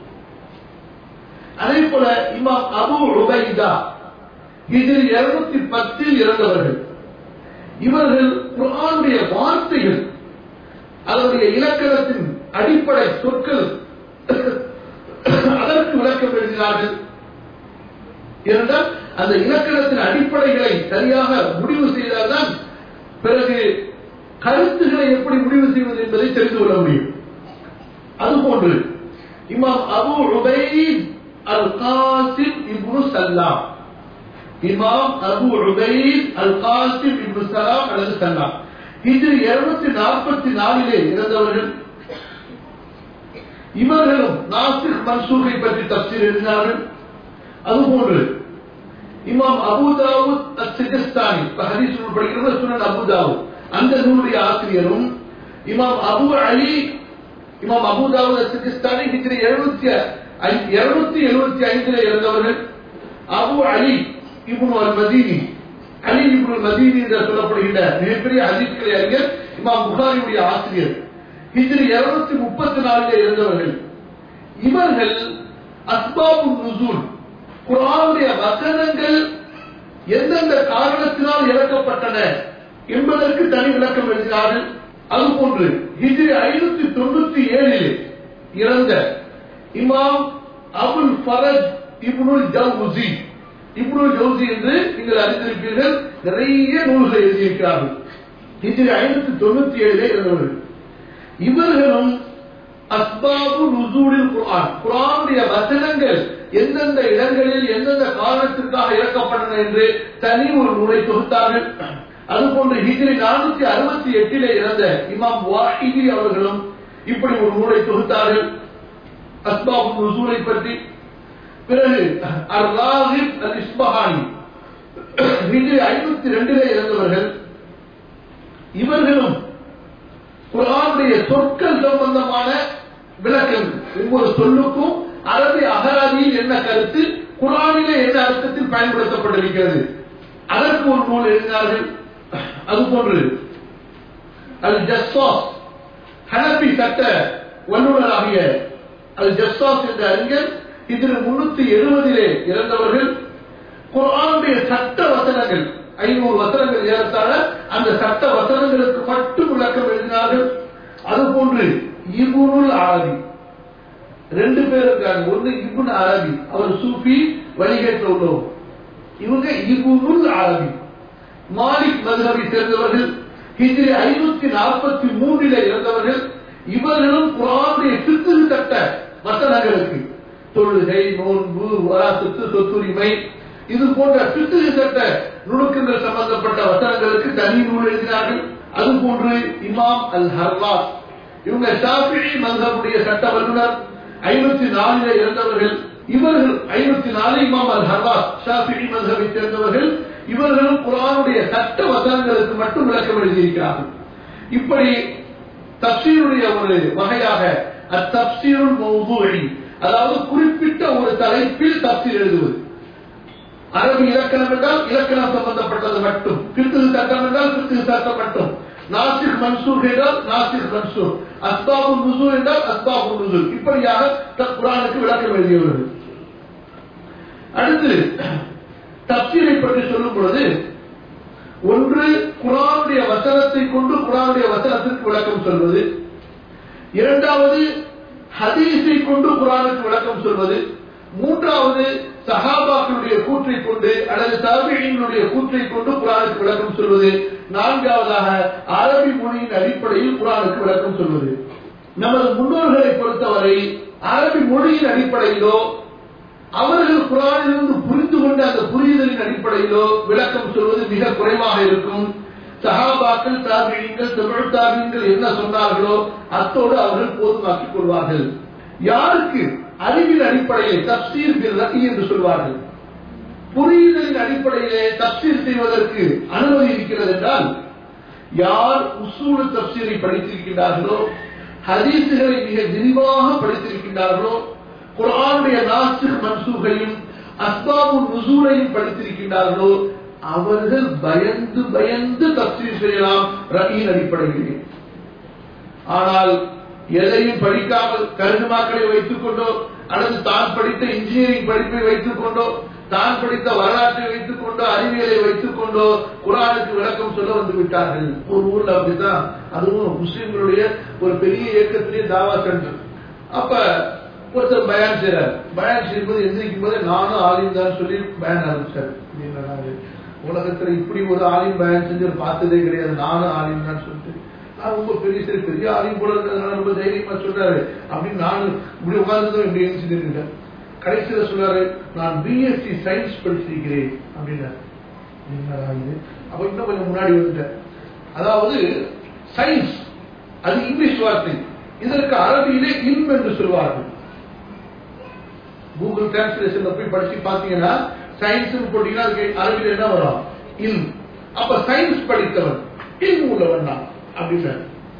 அதே போல இமாம் அபு உபைதா இதில் இருநூத்தி பத்தில் இறந்தவர்கள் இவர்கள் குரானுடைய வார்த்தைகள் அதனுடைய இலக்கணத்தின் அடிப்படை சொற்கள் அதற்கு விளக்கம் எழுதினார்கள் ஏனென்றால் அந்த இலக்கணத்தின் அடிப்படைகளை சரியாக முடிவு செய்தால்தான் பிறகு கருத்துக்களை எப்படி முடிவு செய்வது என்பதை தெரிந்து கொள்ள முடியும் அதுபோன்று இமாம் அபு உபைத் அல் காசிம் இப்னு சல்லாம் இமாம் அபு உபைத் அல் காசிம் இப்னு சலாம் அல்லது சல்லாம் இது இருநூத்தி நாற்பத்தி நாலிலே இறந்தவர்கள் இவர்களும் நாசிக் மன்சூரை பற்றி தப்சீர் எழுதினார்கள் அதுபோன்று இமாம் அபுதாவுத் அசிஜஸ்தானி இப்ப ஹதீஸ் நூல் படிக்கிறது சுனன் அபுதாவுத் அந்த நூலுடைய ஆசிரியரும் இமாம் அபு அலி இமாம் அபுதாவுத் அசிஜஸ்தானி ஹிஜ்ரி எழுநூத்தி இருநூத்தி எழுபத்தி ஐந்துல இறந்தவர்கள் அபு அலி இப்னு அல் மதீனி அலி இப்னு மதீனி என்று சொல்லப்படுகின்ற மிகப்பெரிய ஹதீஸ்களை அறிஞர் இமாம் புகாரியுடைய ஆசிரியர் ஹிஜ்ரி இருநூத்தி முப்பத்தி நாலிலே இருந்தவர்கள் இவர்கள் அஸ்பாபு நுசூல் குரானுடைய வசனங்கள் எந்தெந்த காரணத்தினால் இறக்கப்பட்டன என்பதற்கு தனி விளக்கம் எழுதினார்கள் அதுபோன்று ஹிஜ்ரி ஐநூத்தி தொண்ணூத்தி ஏழில் இறந்த இமாம் அபுல் ஃபரஜ் இப்னுல் ஜவுசி இப்னுல் ஜவுசி என்று நீங்கள் அறிந்திருப்பீர்கள் நிறைய நூல்களை எழுதியிருக்கிறார்கள் ஹிஜ்ரி ஐநூத்தி தொண்ணூத்தி ஏழிலே இருந்தவர்கள் இவர்களும் அஸ்பாபு நுசூலில் குரான் குரானுடைய வசனங்கள் எந்தெந்த இடங்களில் எந்தெந்த காரணத்திற்காக இறக்கப்பட்டன என்று தனி ஒரு நூலை தொகுத்தார்கள் அதுபோன்று ஹிஜ்ரி நானூத்தி அறுபத்தி எட்டிலே இறந்த இமாம் வாஹிதி அவர்களும் இப்படி ஒரு நூலை தொகுத்தார்கள் அஸ்பாபு நுசூலை பற்றி பிறகு அர் ராஹிப் அல் இஸ்பஹானி ஹிஜ்ரி ஐநூத்தி ரெண்டிலே இறந்தவர்கள் இவர்களும் குரானுடைய சொற்கள் சம்பந்தமான விளக்கங்கள் ஒவ்வொரு சொல்லுக்கும் அரபி அகராதியில் என்ன கருத்து குரானிலே என்ன அர்த்தத்தில் பயன்படுத்தப்பட்டிருக்கிறது அதற்கு ஒரு நூல் எழுதினார்கள் அதுபோன்று அல் ஜஸ்வாஸ் ஹனபி சட்ட வல்லுநராகிய அல் ஜஸ்வாஸ் என்ற அறிஞர் இதில் முன்னூத்தி எழுபதிலே இறந்தவர்கள் குரானுடைய சட்ட வசனங்கள் ஐநூறு வசனங்கள் ஏறத்தாழ அந்த சட்ட வசனங்களுக்கு மட்டும் விளக்கம் எழுதினார்கள் அதுபோன்று இபுனுல் அரபி ரெண்டு பேர் இருக்காங்க ஒண்ணு இபுன் அரபி அவர் சூஃபி வழிகேட்ட உள்ளவர் இவங்க இபுனுல் அரபி மாலிக் மதுரபை சேர்ந்தவர்கள் ஹிஜ்ரி ஐநூத்தி நாற்பத்தி மூன்றில இறந்தவர்கள் இவர்களும் குரானுடைய சித்து சட்ட வசனங்களுக்கு தொழுகை நோன்பு வராசத்து சொத்துரிமை இது போன்ற சித்து சட்ட நுணுக்கங்கள் சம்பந்தப்பட்ட வசனங்களுக்கு தனி நூல் எழுதினார்கள் அதுபோன்று இமாம் அல் ஹர்வாஸ் இவங்க ஷாஃபிழி மதமுடைய சட்ட வல்லுநர் ஐநூத்தி நாலில இறந்தவர்கள் இவர்கள் ஐநூத்தி நாலு இமாம் அல் ஹர்வாஸ் ஷாஃபிழி மதவை சேர்ந்தவர்கள் இவர்களும் குரானுடைய சட்ட வசனங்களுக்கு மட்டும் விளக்கம் எழுதியிருக்கிறார்கள் இப்படி தப்சீருடைய ஒரு வகையாக அத்தப்சீருள் மௌதுஇ அதாவது குறிப்பிட்ட ஒரு தலைப்பில் தப்சீர் எழுதுவது அரபி இலக்கணம் என்றால் இலக்கணம் சம்பந்தப்பட்டது மட்டும் கிருத்துகு சட்டம் என்றால் கிருத்துகு சட்டம் மட்டும் நாசிக் மன்சூர் என்றால் நாசிக் மன்சூர் அஸ்பாபு நுசூர் என்றால் அஸ்பாபு நுசூர் இப்படியாக த- குர்ஆனுக்கு விளக்கம் எழுதியுள்ளது அடுத்து தப்சீரை பற்றி சொல்லும் பொழுது ஒன்று குரானுடைய வசனத்தை கொண்டு குரானுடைய வசனத்திற்கு விளக்கம் சொல்வது இரண்டாவது ஹதீஸை கொண்டு குரானுக்கு விளக்கம் சொல்வது மூன்றாவது சஹாபாக்களுடைய கூற்றை கொண்டு அல்லது தாபிகளுடைய கூற்றை கொண்டு குரானுக்கு விளக்கம் சொல்வது நான்காவதாக அரபி மொழியின் அடிப்படையில் குரானுக்கு விளக்கம் சொல்வது நமது முன்னோர்களை பொறுத்தவரை அரபி மொழியின் அடிப்படையிலோ அவர்கள் குரானிலிருந்து புரிந்து கொண்ட அந்த புரிதலின் அடிப்படையிலோ விளக்கம் சொல்வது மிக குறைவாக இருக்கும் சஹாபாக்கள் தாபியங்கள் தமிழ் தாபியங்கள் என்ன சொன்னார்களோ அத்தோடு அவர்கள் போதுமாக்கிக் கொள்வார்கள் யாருக்கு அறிவின் அடிப்படையில் தப்சீர் பில் ரஹி என்று சொல்வார்கள் புரிதலின் அடிப்படையிலே தப்சீர் செய்வதற்கு அனுமதி இருக்கிறது என்றால் யார் உசூல் தப்சீரை படித்திருக்கின்றார்களோ ஹதீசுகளை மிக விரிவாக படித்திருக்கின்றார்களோ குர்ஆனுடைய நாசிக் மன்சூகையும் அஸ்பாபு நுசூலையும் படித்திருக்கின்றார்களோ அவர்கள் பயந்து பயந்து தப்சீர் செய்யலாம் ரகியின் அடிப்படையிலே ஆனால் எதையும் படிக்காமல் கருதுமாக்களை வைத்துக் கொண்டோ அல்லது தான் படித்த இன்ஜினியரிங் படிப்பை வைத்துக் கொண்டோ தான் படித்த வரலாற்றை வைத்துக் கொண்டோ அறிவியலை வைத்துக் கொண்டோ குரானுக்கு விளக்கம் சொல்ல வந்து விட்டார்கள் ஒரு ஊர்ல அப்படிதான் அதுவும் முஸ்லிம்களுடைய ஒரு பெரிய இயக்கத்திலே தாவா சென்டர் அப்ப ஒருத்தர் பயான் செய்யறாரு பயான் செய்யும்போது எந்திரிக்கும் போது நானும் ஆலிம் தான் சொல்லி பயான் ஆரம்பிச்சாரு என்னடா இது? உலகத்துல இப்படி ஒரு ஆலிம் பயான் செஞ்சு பார்த்ததே கிடையாது நானும் ஆலிம் தான் சொல்லிட்டு நான் ரொம்ப பெரிய சரி பெரிய ஆலிம் போல இருக்கிறதுனால ரொம்ப தைரியமா சொல்றாரு அப்படின்னு நான் இப்படி உட்கார்ந்து இப்படி எழுந்துட்டு கடைசியில சொல்றாரு நான் பிஎஸ்சி சயின்ஸ் படிச்சிருக்கிறேன் அப்படின்னாரு என்னடா இது அப்ப இன்னும் கொஞ்சம் முன்னாடி வந்துட்டேன் அதாவது சயின்ஸ் அது இங்கிலீஷ் வார்த்தை இதற்கு அரபியிலே இல்ம் என்று சொல்வார்கள் கூகுள் டிரான்ஸ்லேஷன்ல போய் படிச்சு பாத்தீங்கன்னா சயின்ஸ் போட்டீங்கன்னா அதுக்கு அரபியில் என்ன வரும் இல் அப்ப சயின்ஸ் படித்தவன் இல் உள்ளவன் நான் அப்படின்னாரு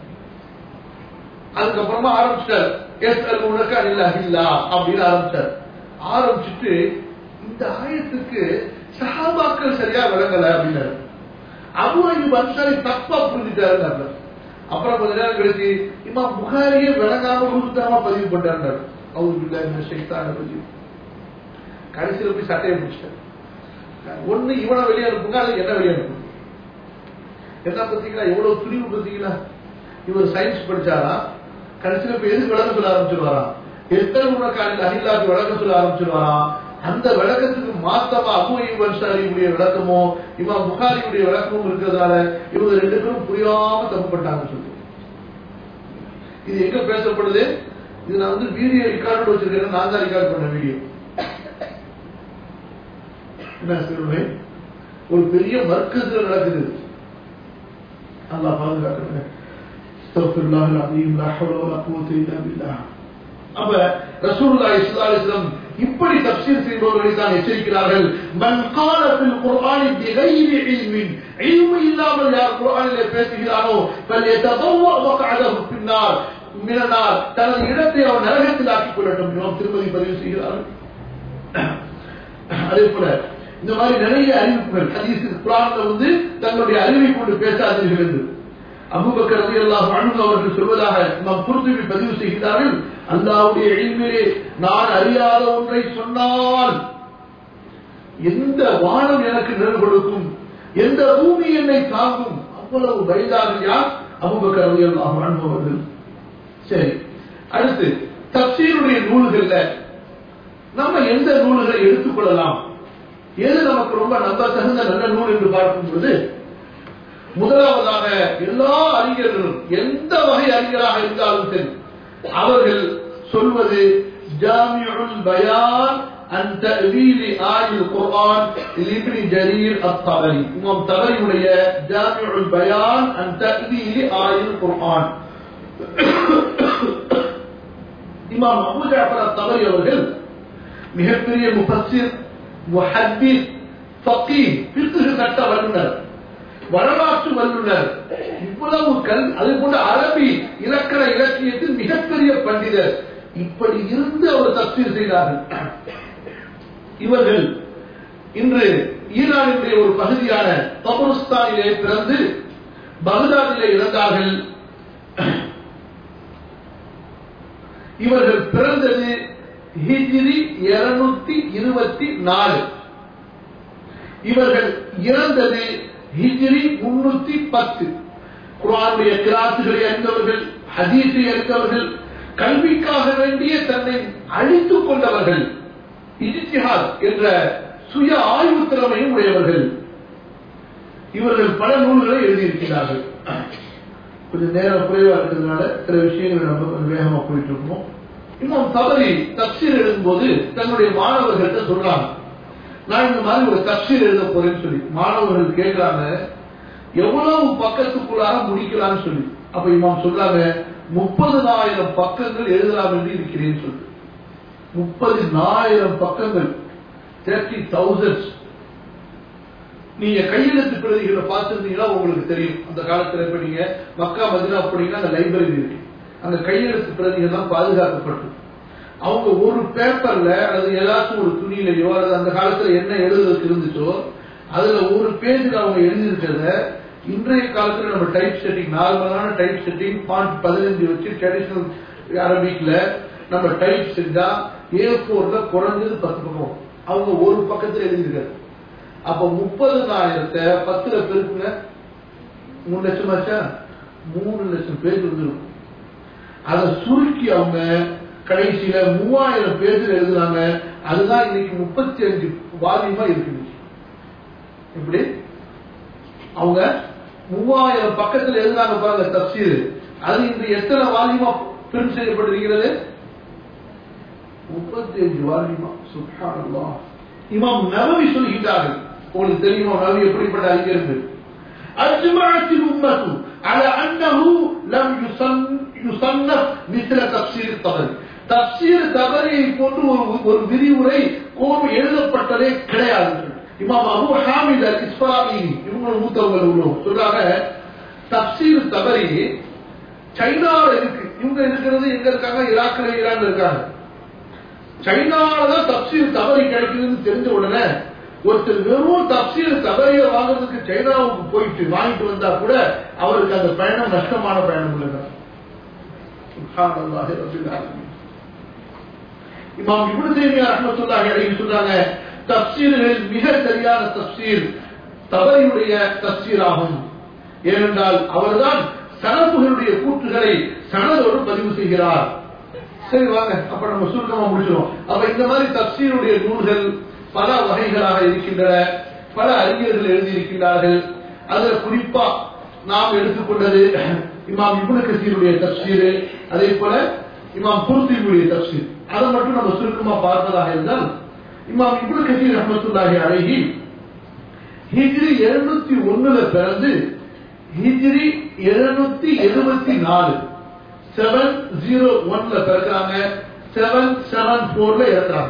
அதுக்கப்புறமா ஆரம்பிச்சிட்டார் எஸ் அல் உனக்கு அல்லா இல்லா அப்படின்னு ஆரம்பிச்சார் ஆரம்பிச்சுட்டு இந்த ஆயத்துக்கு சஹாபாக்கள் சரியா விளங்கல அப்படின்னாரு அபு ஐயூப் அன்சாரி தப்பா புரிஞ்சுட்டாரு அப்புறம் கொஞ்ச நேரம் கழிச்சு இமாம் புகாரியே விளங்காம உருத்தாம பதிவு பண்ணாரு அவர் பிள்ளை சைத்தான் பத்தி கடைசியில போய் சட்டையை பிடிச்சிட்டாரு ஒண்ணு இவனை வெளியே அனுப்புங்க அல்லது என்ன வெளியே அனுப்புங்க என்ன பார்த்தீங்களா எவ்வளவு துணிவு பார்த்தீங்களா இவர் சயின்ஸ் படிச்சாரா கடைசியில போய் எதுக்கு விளக்கம் சொல்ல ஆரம்பிச்சிருவாராம் எத்தனை உனக்கு அகிலாக்கு விளக்கம் சொல்ல ஆரம்பிச்சிருவாராம் அந்த விளக்கத்துக்கு மாத்தமா அபு இவன்சாரியுடைய விளக்கமோ இவன் புகாரியுடைய விளக்கமும் இருக்கிறதால இவங்க ரெண்டு பேரும் புரியாம தப்புப்பட்டாங்கன்னு சொல்லி இது எங்க பேசப்படுது இது நான் வந்து வீடியோ ரெக்கார்டு வச்சிருக்கேன் நான் தான் ரெக்கார்ட் பண்ண வீடியோ என்ன சொல்லுவேன் ஒரு பெரிய மர்க்கத்துல நடக்குது அல்லாஹ் பாதுகாக்கணுங்க அஸ்தக்ஃபிருல்லாஹ் அலீம் லா ஹவ்ல வலா குவத்த இல்லா பில்லாஹ் அப்ப ரசூலுல்லாஹி ஸல்லல்லாஹு அலைஹி வஸல்லம் இப்படி தஃப்சீர் செய்பவர்களை தான் எச்சரிக்கிறார்கள் மன் கால ஃபில் குர்ஆனி பிகைரி இல்மின் இல்மு இல்லாமல் யார் குர்ஆனிலே பேசுகிறானோ ஃபல்யதபவ்வ மக்அதஹு பின்னார் மினனார் தனது இடத்தை அவன் நரகத்தில் ஆக்கிக் கொள்ளட்டும் இமாம் திருமதி பதிவு செய்கிறார்கள் அதே போல இந்த மாதிரி நிறைய அறிவிப்புகள் ஹதீஸ் குரான்ல வந்து தங்களுடைய அறிவை கொண்டு பேசாதீர்கள் என்று அபுபக்கர் ரதி அல்லாஹ் அவர்கள் சொல்வதாக நாம் குருத்துவி பதிவு செய்கிறார்கள் அல்லாவுடைய எழில்மையிலே நான் அறியாத ஒன்றை சொன்னால் எந்த வானம் எனக்கு நிழல் கொடுக்கும் எந்த பூமி என்னை தாங்கும் அவ்வளவு வயதாக யார் அபுபக்கர் ரதி அல்லாஹ் அவர்கள் சரி அடுத்து தப்சீருடைய நூல்கள்ல நம்ம எந்த நூல்களை எடுத்துக்கொள்ளலாம் எது நமக்கு ரொம்ப நம்ப தகுந்த நல்ல நூல் என்று பார்க்கும்போது முதலாவதாக எல்லா அறிஞர்களும் எந்த வகை அறிஞராக இருந்தாலும் சரி அவர்கள் சொல்வது ஜாமியுல் பயான் عن تأويل آي القرآن لابن جرير الطبري إمام طبري உடைய جامع البيان عن تأويل آي القرآن இமாம் அபு ஜாஃபர் அத்-தபரி அவர்கள் மிகப்பெரிய முஃபஸ்ஸிர் முஹத்திஸ் ஃபகீஹ் ஃபிக்ஹ் சட்ட வல்லுனர் வரலாற்று வல்லுனர் இவ்வளவு கல் அது போன்ற அரபி இலக்கண இலக்கியத்தில் மிகப்பெரிய பண்டிதர் இப்படி இருந்து அவர் தப்சீர் செய்தார்கள் இவர்கள் இன்று ஈரானுடைய ஒரு பகுதியான தபுருஸ்தானிலே பிறந்து பகதாதிலே இறந்தார்கள் இவர்கள் பிறந்தது ஹிஜ்ரி இருநூத்தி இருபத்தி நாலு இவர்கள் இறந்தது ஹிஜ்ரி முன்னூத்தி பத்து குரானுடைய கிராசுகளை அறிந்தவர்கள் ஹதீஸை அறிந்தவர்கள் கல்விக்காக வேண்டிய தன்னை அழித்துக் கொண்டவர்கள் இஜித்திஹாத் என்ற சுய ஆய்வு திறமையும் உடையவர்கள் இவர்கள் பல நூல்களை எழுதியிருக்கிறார்கள் கொஞ்சம் நேரம் குறைவா இருக்கிறதுனால சில விஷயங்கள் நம்ம கொஞ்சம் வேகமா போயிட்டு இருக்கோம் இன்னும் தவறி தப்சீர் எழுதும்போது தன்னுடைய மாணவர்கள்ட்ட சொல்றாங்க நான் இந்த மாதிரி ஒரு தப்சீர் எழுத போறேன்னு சொல்லி மாணவர்கள் கேட்கிறாங்க எவ்வளவு பக்கத்துக்குள்ளார முடிக்கலாம்னு சொல்லி அப்ப இமாம் சொல்றாங்க முப்பதுனாயிரம் பக்கங்கள் எழுதலாம் என்று இருக்கிறேன்னு சொல்லி முப்பதினாயிரம் பக்கங்கள் தேர்ட்டி தௌசண்ட் நீங்க கையெழுத்து பிரதிகளை பார்த்திருந்தீங்கன்னா உங்களுக்கு தெரியும் அந்த காலத்துல இப்ப நீங்க மக்கா மதினா போனீங்கன்னா அந்த லைப்ரரி இருக்கு அந்த கையெழுத்து பிரதிகள்லாம் பாதுகாக்கப்பட்டு அவங்க ஒரு பேப்பர்ல அல்லது ஏதாச்சும் ஒரு துணியிலையோ அல்லது அந்த காலத்துல என்ன எழுதுறதுக்கு இருந்துச்சோ அதுல ஒரு பேஜ்ல அவங்க எழுதியிருக்கிறத இன்றைய காலத்துல நம்ம டைப் செட்டிங் நார்மலான டைப் செட்டிங் பாண்ட் பதினஞ்சு வச்சு ட்ரெடிஷனல் அரபிக்ல நம்ம டைப் செஞ்சா ஏ போர்ல குறைஞ்சது பத்து பக்கம் அவங்க ஒரு பக்கத்துல எழுதியிருக்காரு அப்ப முப்பதுனாயிரத்தை பத்துல பெருக்குங்க மூணு லட்சம் ஆச்சா மூணு லட்சம் பேர் வந்துடும் அதை சுருக்கி அவங்க கடைசியில மூவாயிரம் பேஜில் எழுதுறாங்க அதுதான் இன்னைக்கு முப்பத்தி அஞ்சு வால்யூமா இருக்குது இப்படி அவங்க மூவாயிரம் பக்கத்தில் எழுதுறாங்க பாருங்க தப்சீர் அது இன்று எத்தனை வால்யூமா பிரிண்ட் செய்யப்பட்டிருக்கிறது முப்பத்தி அஞ்சு வால்யூமா சுப்ஹானல்லாஹ் இமாம் நவவி சொல்கிறார்கள் உங்களுக்கு தெரியுமா நவவி எப்படிப்பட்ட அறிஞர்கள் أجمعت الأمة على أنه لم يصنف مثل تفسير الطبري தப்சீர் தபரியை போன்று ஒரு ஒரு விரிவுரை கோர்வு எழுதப்பட்டதே கிடையாது இமாம் அபு ஹாமித் அல் இஸ்பாயினி இவங்க மூத்தவங்க உள்ளவங்க சொல்றாங்க தப்சீர் தபரி சைனாவில் இருக்கு இவங்க இருக்கிறது எங்க இருக்காங்க ஈராக்ல ஈரான் இருக்காங்க சைனால தான் தப்சீர் தவறி கிடைக்குதுன்னு தெரிஞ்ச உடனே ஒருத்தர் வெறும் தப்சீர் தவறிய வாங்குறதுக்கு சைனாவுக்கு போயிட்டு வாங்கிட்டு வந்தா கூட அவருக்கு அந்த பயணம் நஷ்டமான பயணம் உள்ளது இமாம் இப்னு தீமியா ரஹ்மத்துல்லாஹி அலைஹி சொல்றாங்க தப்சீர்களில் மிக சரியான தப்சீர் தவறியுடைய தப்சீர் ஆகும் ஏனென்றால் அவர்தான் சனப்புகளுடைய கூற்றுகளை சனதோடு பதிவு செய்கிறார் சரி வாங்க அப்ப நம்ம சுருக்கமா முடிச்சிடும் அப்ப இந்த மாதிரி தப்சீருடைய நூல்கள் பல வகைகளாக இருக்கின்றன பல அறிஞர்கள் எழுதியிருக்கிறார்கள் அதுல குறிப்பா நாம் எடுத்துக்கொண்டது இமாம் இபுன கசீருடைய தப்சீர் அதே போல இமாம் குர்தியுடைய தப்சீர் அதை மட்டும் நம்ம சுருக்கமா பார்ப்பதாக இருந்தால் இமாம் இபுன கசீர் அஹமத்துல்லாஹி அழகி ஹிஜ்ரி எழுநூத்தி ஒண்ணுல பிறந்து ஹிஜ்ரி எழுநூத்தி எழுபத்தி நாலு செவன் ஜீரோ ஒன்ல பிறக்கிறாங்க செவன் செவன் போர்ல இறக்குறாங்க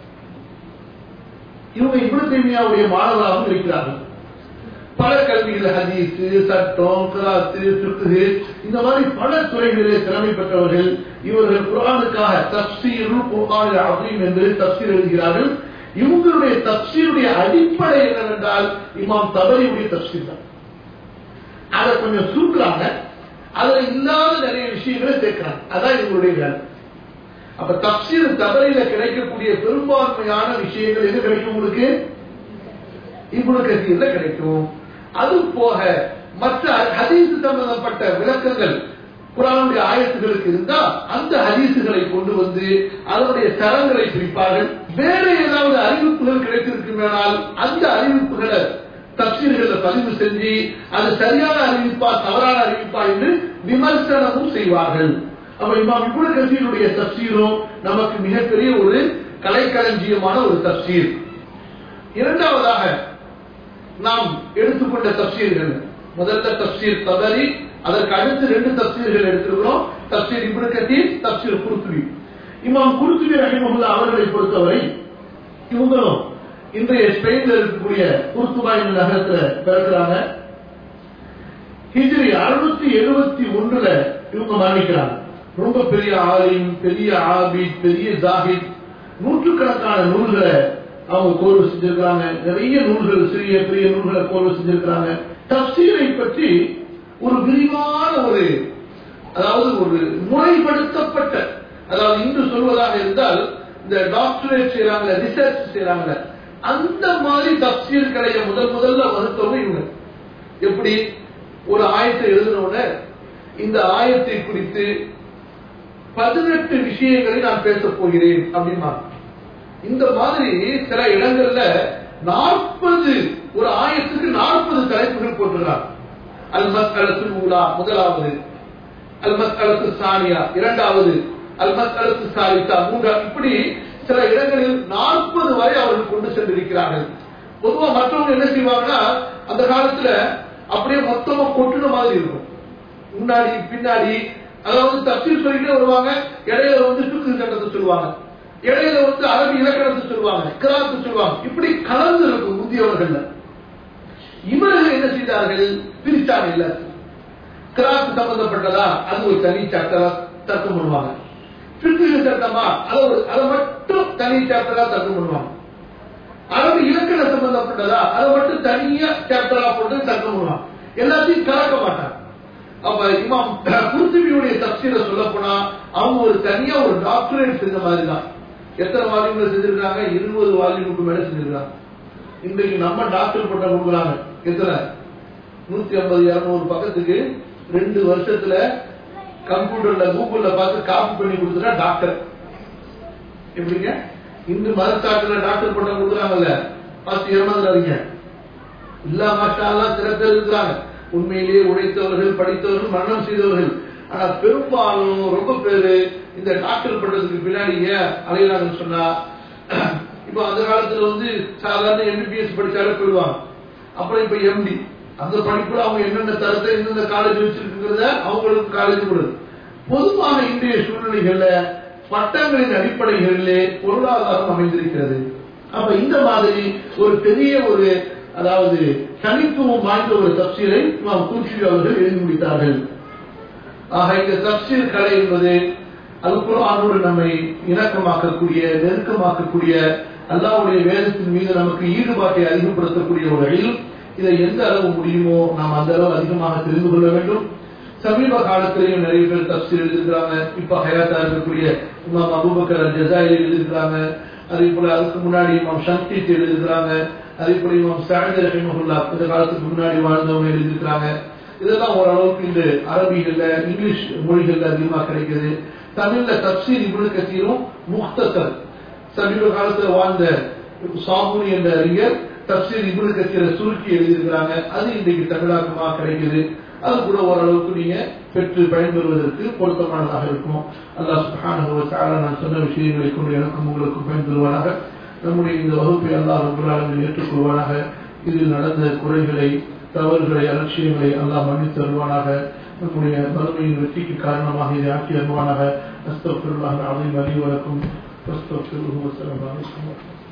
இவங்க இப்னு தைமியாவுடைய மாணவராகவும் இருக்கிறார்கள் பல கல்விகள் ஹதீஸ் சட்டம் கிராத்து சுக்கு இந்த மாதிரி பல துறைகளிலே திறமை பெற்றவர்கள் இவர்கள் குரானுக்காக தப்சீருள் குர்ஆன் அசீம் என்று தப்சீர் எழுதுகிறார்கள் இவங்களுடைய தப்சீருடைய அடிப்படை என்னவென்றால் இமாம் தபரியுடைய தப்சீர் தான் அதை கொஞ்சம் சுருக்குறாங்க அதுல இல்லாத நிறைய விஷயங்களை சேர்க்கிறாங்க அதான் இவங்களுடைய வேலை அப்ப தப்சீர் தவறையில கிடைக்கக்கூடிய பெரும்பான்மையான விஷயங்கள் எது கிடைக்கும் உங்களுக்கு இவ்வளவு கசீர்ல கிடைக்கும் அது போக மற்ற ஹதீஸ் சம்பந்தப்பட்ட விளக்கங்கள் குரானுடைய ஆயத்துகளுக்கு இருந்தா அந்த ஹதீசுகளை கொண்டு வந்து அதனுடைய தரங்களை பிரிப்பார்கள் வேற ஏதாவது அறிவிப்புகள் கிடைத்திருக்குமானால் அந்த அறிவிப்புகளை தப்சீர்களை பதிவு செஞ்சு அது சரியான அறிவிப்பா தவறான அறிவிப்பா என்று விமர்சனமும் செய்வார்கள் அப்ப இமாம் இபுன கசீருடைய தப்சீரும் நமக்கு மிகப்பெரிய ஒரு கலைக்களஞ்சியமான ஒரு தப்சீர் இரண்டாவதாக நாம் எடுத்துக்கொண்ட தப்சீர்கள் முதல்ல தப்சீர் தபரி அதற்கு அடுத்து ரெண்டு தப்சீர்கள் எடுத்திருக்கிறோம் தப்சீர் இப்னு கத்தீர் தப்சீர் குருத்துவி இமாம் குருத்துவி ரஹிமஹுல்லா அவர்களை பொறுத்தவரை இவங்களும் இன்றைய ஸ்பெயின்ல இருக்கக்கூடிய குருத்துபா என்ற நகரத்துல பிறக்கிறாங்க ஹிஜ்ரி அறுநூத்தி எழுபத்தி ஒன்றுல இவங்க மரணிக்கிறாங்க ரொம்ப பெரிய ஆலிம் பெரிய ஆபித் பெரிய ஜாஹித் நூற்றுக்கணக்கான நூல்களை அவங்க கோர்வு செஞ்சிருக்கிறாங்க நிறைய நூல்கள் சிறிய பெரிய நூல்களை கோர்வு செஞ்சிருக்கிறாங்க தப்சீரை பற்றி ஒரு விரிவான ஒரு அதாவது ஒரு முறைப்படுத்தப்பட்ட அதாவது இன்று சொல்வதாக இருந்தால் இந்த டாக்டரேட் செய்யறாங்க ரிசர்ச் செய்யறாங்க அந்த மாதிரி தப்சீர் கலைய முதல் முதல்ல வகுத்தவங்க இவங்க எப்படி ஒரு ஆயத்தை எழுதினோட இந்த ஆயத்தை குறித்து பதினெட்டு விஷயங்களை நான் பேசப் போகிறேன் அப்படின்னா இந்த மாதிரி சில இடங்கள்ல நாற்பது ஒரு ஆயத்துக்கு நாற்பது தலைப்புகள் போட்டுறார் அல் மஸ்அலத்து ஊலா முதலாவது அல் மஸ்அலத்து சானியா இரண்டாவது அல் மஸ்அலத்து சாலிசா மூன்றாவது இப்படி சில இடங்களில் நாற்பது வரை அவர்கள் கொண்டு சென்றிருக்கிறார்கள் பொதுவா மற்றவங்க என்ன செய்வாங்கன்னா அந்த காலத்துல அப்படியே மொத்தமா கொட்டுன மாதிரி இருக்கும் முன்னாடி பின்னாடி அதாவது தப்சீல் சொல்லிட்டே வருவாங்க இடையில வந்து சுக்கு சட்டத்தை சொல்லுவாங்க இடையில வந்து அரபி இலக்கணத்தை சொல்லுவாங்க கிராத்து சொல்லுவாங்க இப்படி கலந்து இருக்கும் முதியவர்கள்ல இவர்கள் என்ன செய்தார்கள் பிரிச்சாங்க இல்ல கிராத்து சம்பந்தப்பட்டதா அது ஒரு தனி சாப்டரா தர்க்கம் பண்ணுவாங்க பிரித்திக சட்டமா அதை ஒரு- அதை மட்டும் தனி சாப்டரா தர்க்கம் பண்ணுவாங்க அரபு இலக்கண சம்பந்தப்பட்டதா அதை மட்டும் தனியா சாப்டரா போட்டு தர்க்கம் பண்ணுவாங்க எல்லாத்தையும் கலக்க மாட்டாங்க அப்ப இமாம் குருத்துபியுடைய தப்சீரை சொல்ல போனா அவங்க ஒரு தனியா ஒரு டாக்டரேட் செஞ்ச மாதிரி தான் எத்தனை வால்யூம்ல செஞ்சிருக்காங்க இருபது வால்யூமுக்கு மேல செஞ்சிருக்காங்க இன்றைக்கு நம்ம டாக்டர் பட்டம் கொடுக்குறாங்க எத்தனை நூத்தி ஐம்பது இருநூறு பக்கத்துக்கு ரெண்டு வருஷத்துல கம்ப்யூட்டர்ல கூகுள்ல பார்த்து காப்பி பண்ணி கொடுத்துட்டா டாக்டர் எப்படிங்க இந்து மதத்தாட்டுல டாக்டர் பட்டம் கொடுக்குறாங்கல்ல பார்த்து ஏமாந்துடாதீங்க இல்லா மாஷாலாம் சில பேர் இருக்கிறாங்க உண்மையிலேயே உழைத்தவர்கள் படித்தவர்கள் மரணம் செய்தவர்கள் ஆனா பெரும்பாலும் ரொம்ப பேரு இந்த டாக்டர் பண்றதுக்கு பின்னாடி ஏன் அலையிறாங்கன்னு சொன்னா இப்ப அந்த காலத்துல வந்து சாதாரண எம்பிபிஎஸ் படிச்சாலே போயிடுவாங்க அப்புறம் இப்ப எம்டி அந்த படிப்புல அவங்க என்னென்ன தரத்தை எந்தெந்த காலேஜ் வச்சிருக்குங்கிறத அவங்களுக்கு காலேஜ் கொடுது பொதுவாக இன்றைய சூழ்நிலைகள்ல பட்டங்களின் அடிப்படைகளிலே பொருளாதாரம் அமைந்திருக்கிறது அப்ப இந்த மாதிரி ஒரு பெரிய ஒரு அதாவது தனித்துவம் வாய்ந்த ஒரு தப்சீரை நாம் குறிச்சி அவர்கள் எழுதி முடித்தார்கள் ஆக இந்த தப்சீர் கலை என்பது அது குரானோடு நம்மை இணக்கமாக்கக்கூடிய நெருக்கமாக்கக்கூடிய அல்லாவுடைய வேதத்தின் மீது நமக்கு ஈடுபாட்டை அதிகப்படுத்தக்கூடிய ஒரு வழியில் இதை எந்த அளவு முடியுமோ நாம் அந்த அளவு அதிகமாக தெரிந்து கொள்ள வேண்டும் சமீப காலத்திலேயும் நிறைய பேர் தப்சீர் எழுதியிருக்கிறாங்க இப்ப ஹயாத்தா இருக்கக்கூடிய இமாம் அபுபக்கர் ஜசாயில் எழுதியிருக்கிறாங்க அதே போல அதுக்கு முன்னாடி இமாம் ஷந்தீத் எழுதியிருக்கிறாங்க அதே போல இமாம் சாயந்த ரஹிமஹுல்லா இந்த காலத்துக்கு முன்னாடி வாழ்ந்தவங்க எழுதியிருக்கிறாங்க இதெல்லாம் ஓரளவுக்கு இந்த அரபிகள்ல இங்கிலீஷ் மொழிகள்ல அதிகமா கிடைக்குது தமிழ்ல தப்சீர் இப்னு கசீரும் முக்தசர் சமீப காலத்துல வாழ்ந்த சாபுனி என்ற அறிஞர் தப்சீர் இப்னு கசீரை சுருக்கி எழுதியிருக்கிறாங்க அது இன்றைக்கு தமிழாக்கமா கிடைக்குது அது கூட ஓரளவுக்கு நீங்க பெற்று பயன்பெறுவதற்கு பொருத்தமானதாக இருக்கும் அல்லாஹ் சுப்ஹானஹு வ தஆலா நான் சொன்ன விஷயங்களை கொண்டு எனக்கும் உங்களுக்கும் பயன்பெறுவானாக நம்முடைய இந்த வகுப்பை அல்லாஹ் ரப்பல் ஆலமீன் ஏற்றுக்கொள்வானாக இதில் நடந்த குறைகளை தவறுகளை அலட்சியங்களை அல்லாஹ் மன்னித்து தருவானாக நம்முடைய மறுமையின் வெற்றிக்கு காரணமாக இதை ஆக்கி வருவானாக அஸ்தபிருல்லாஹ் அலீம் அலி வலக்கும் அஸ்தபிருல்லாஹ் வஸ்ஸலாமு அலைக்கும்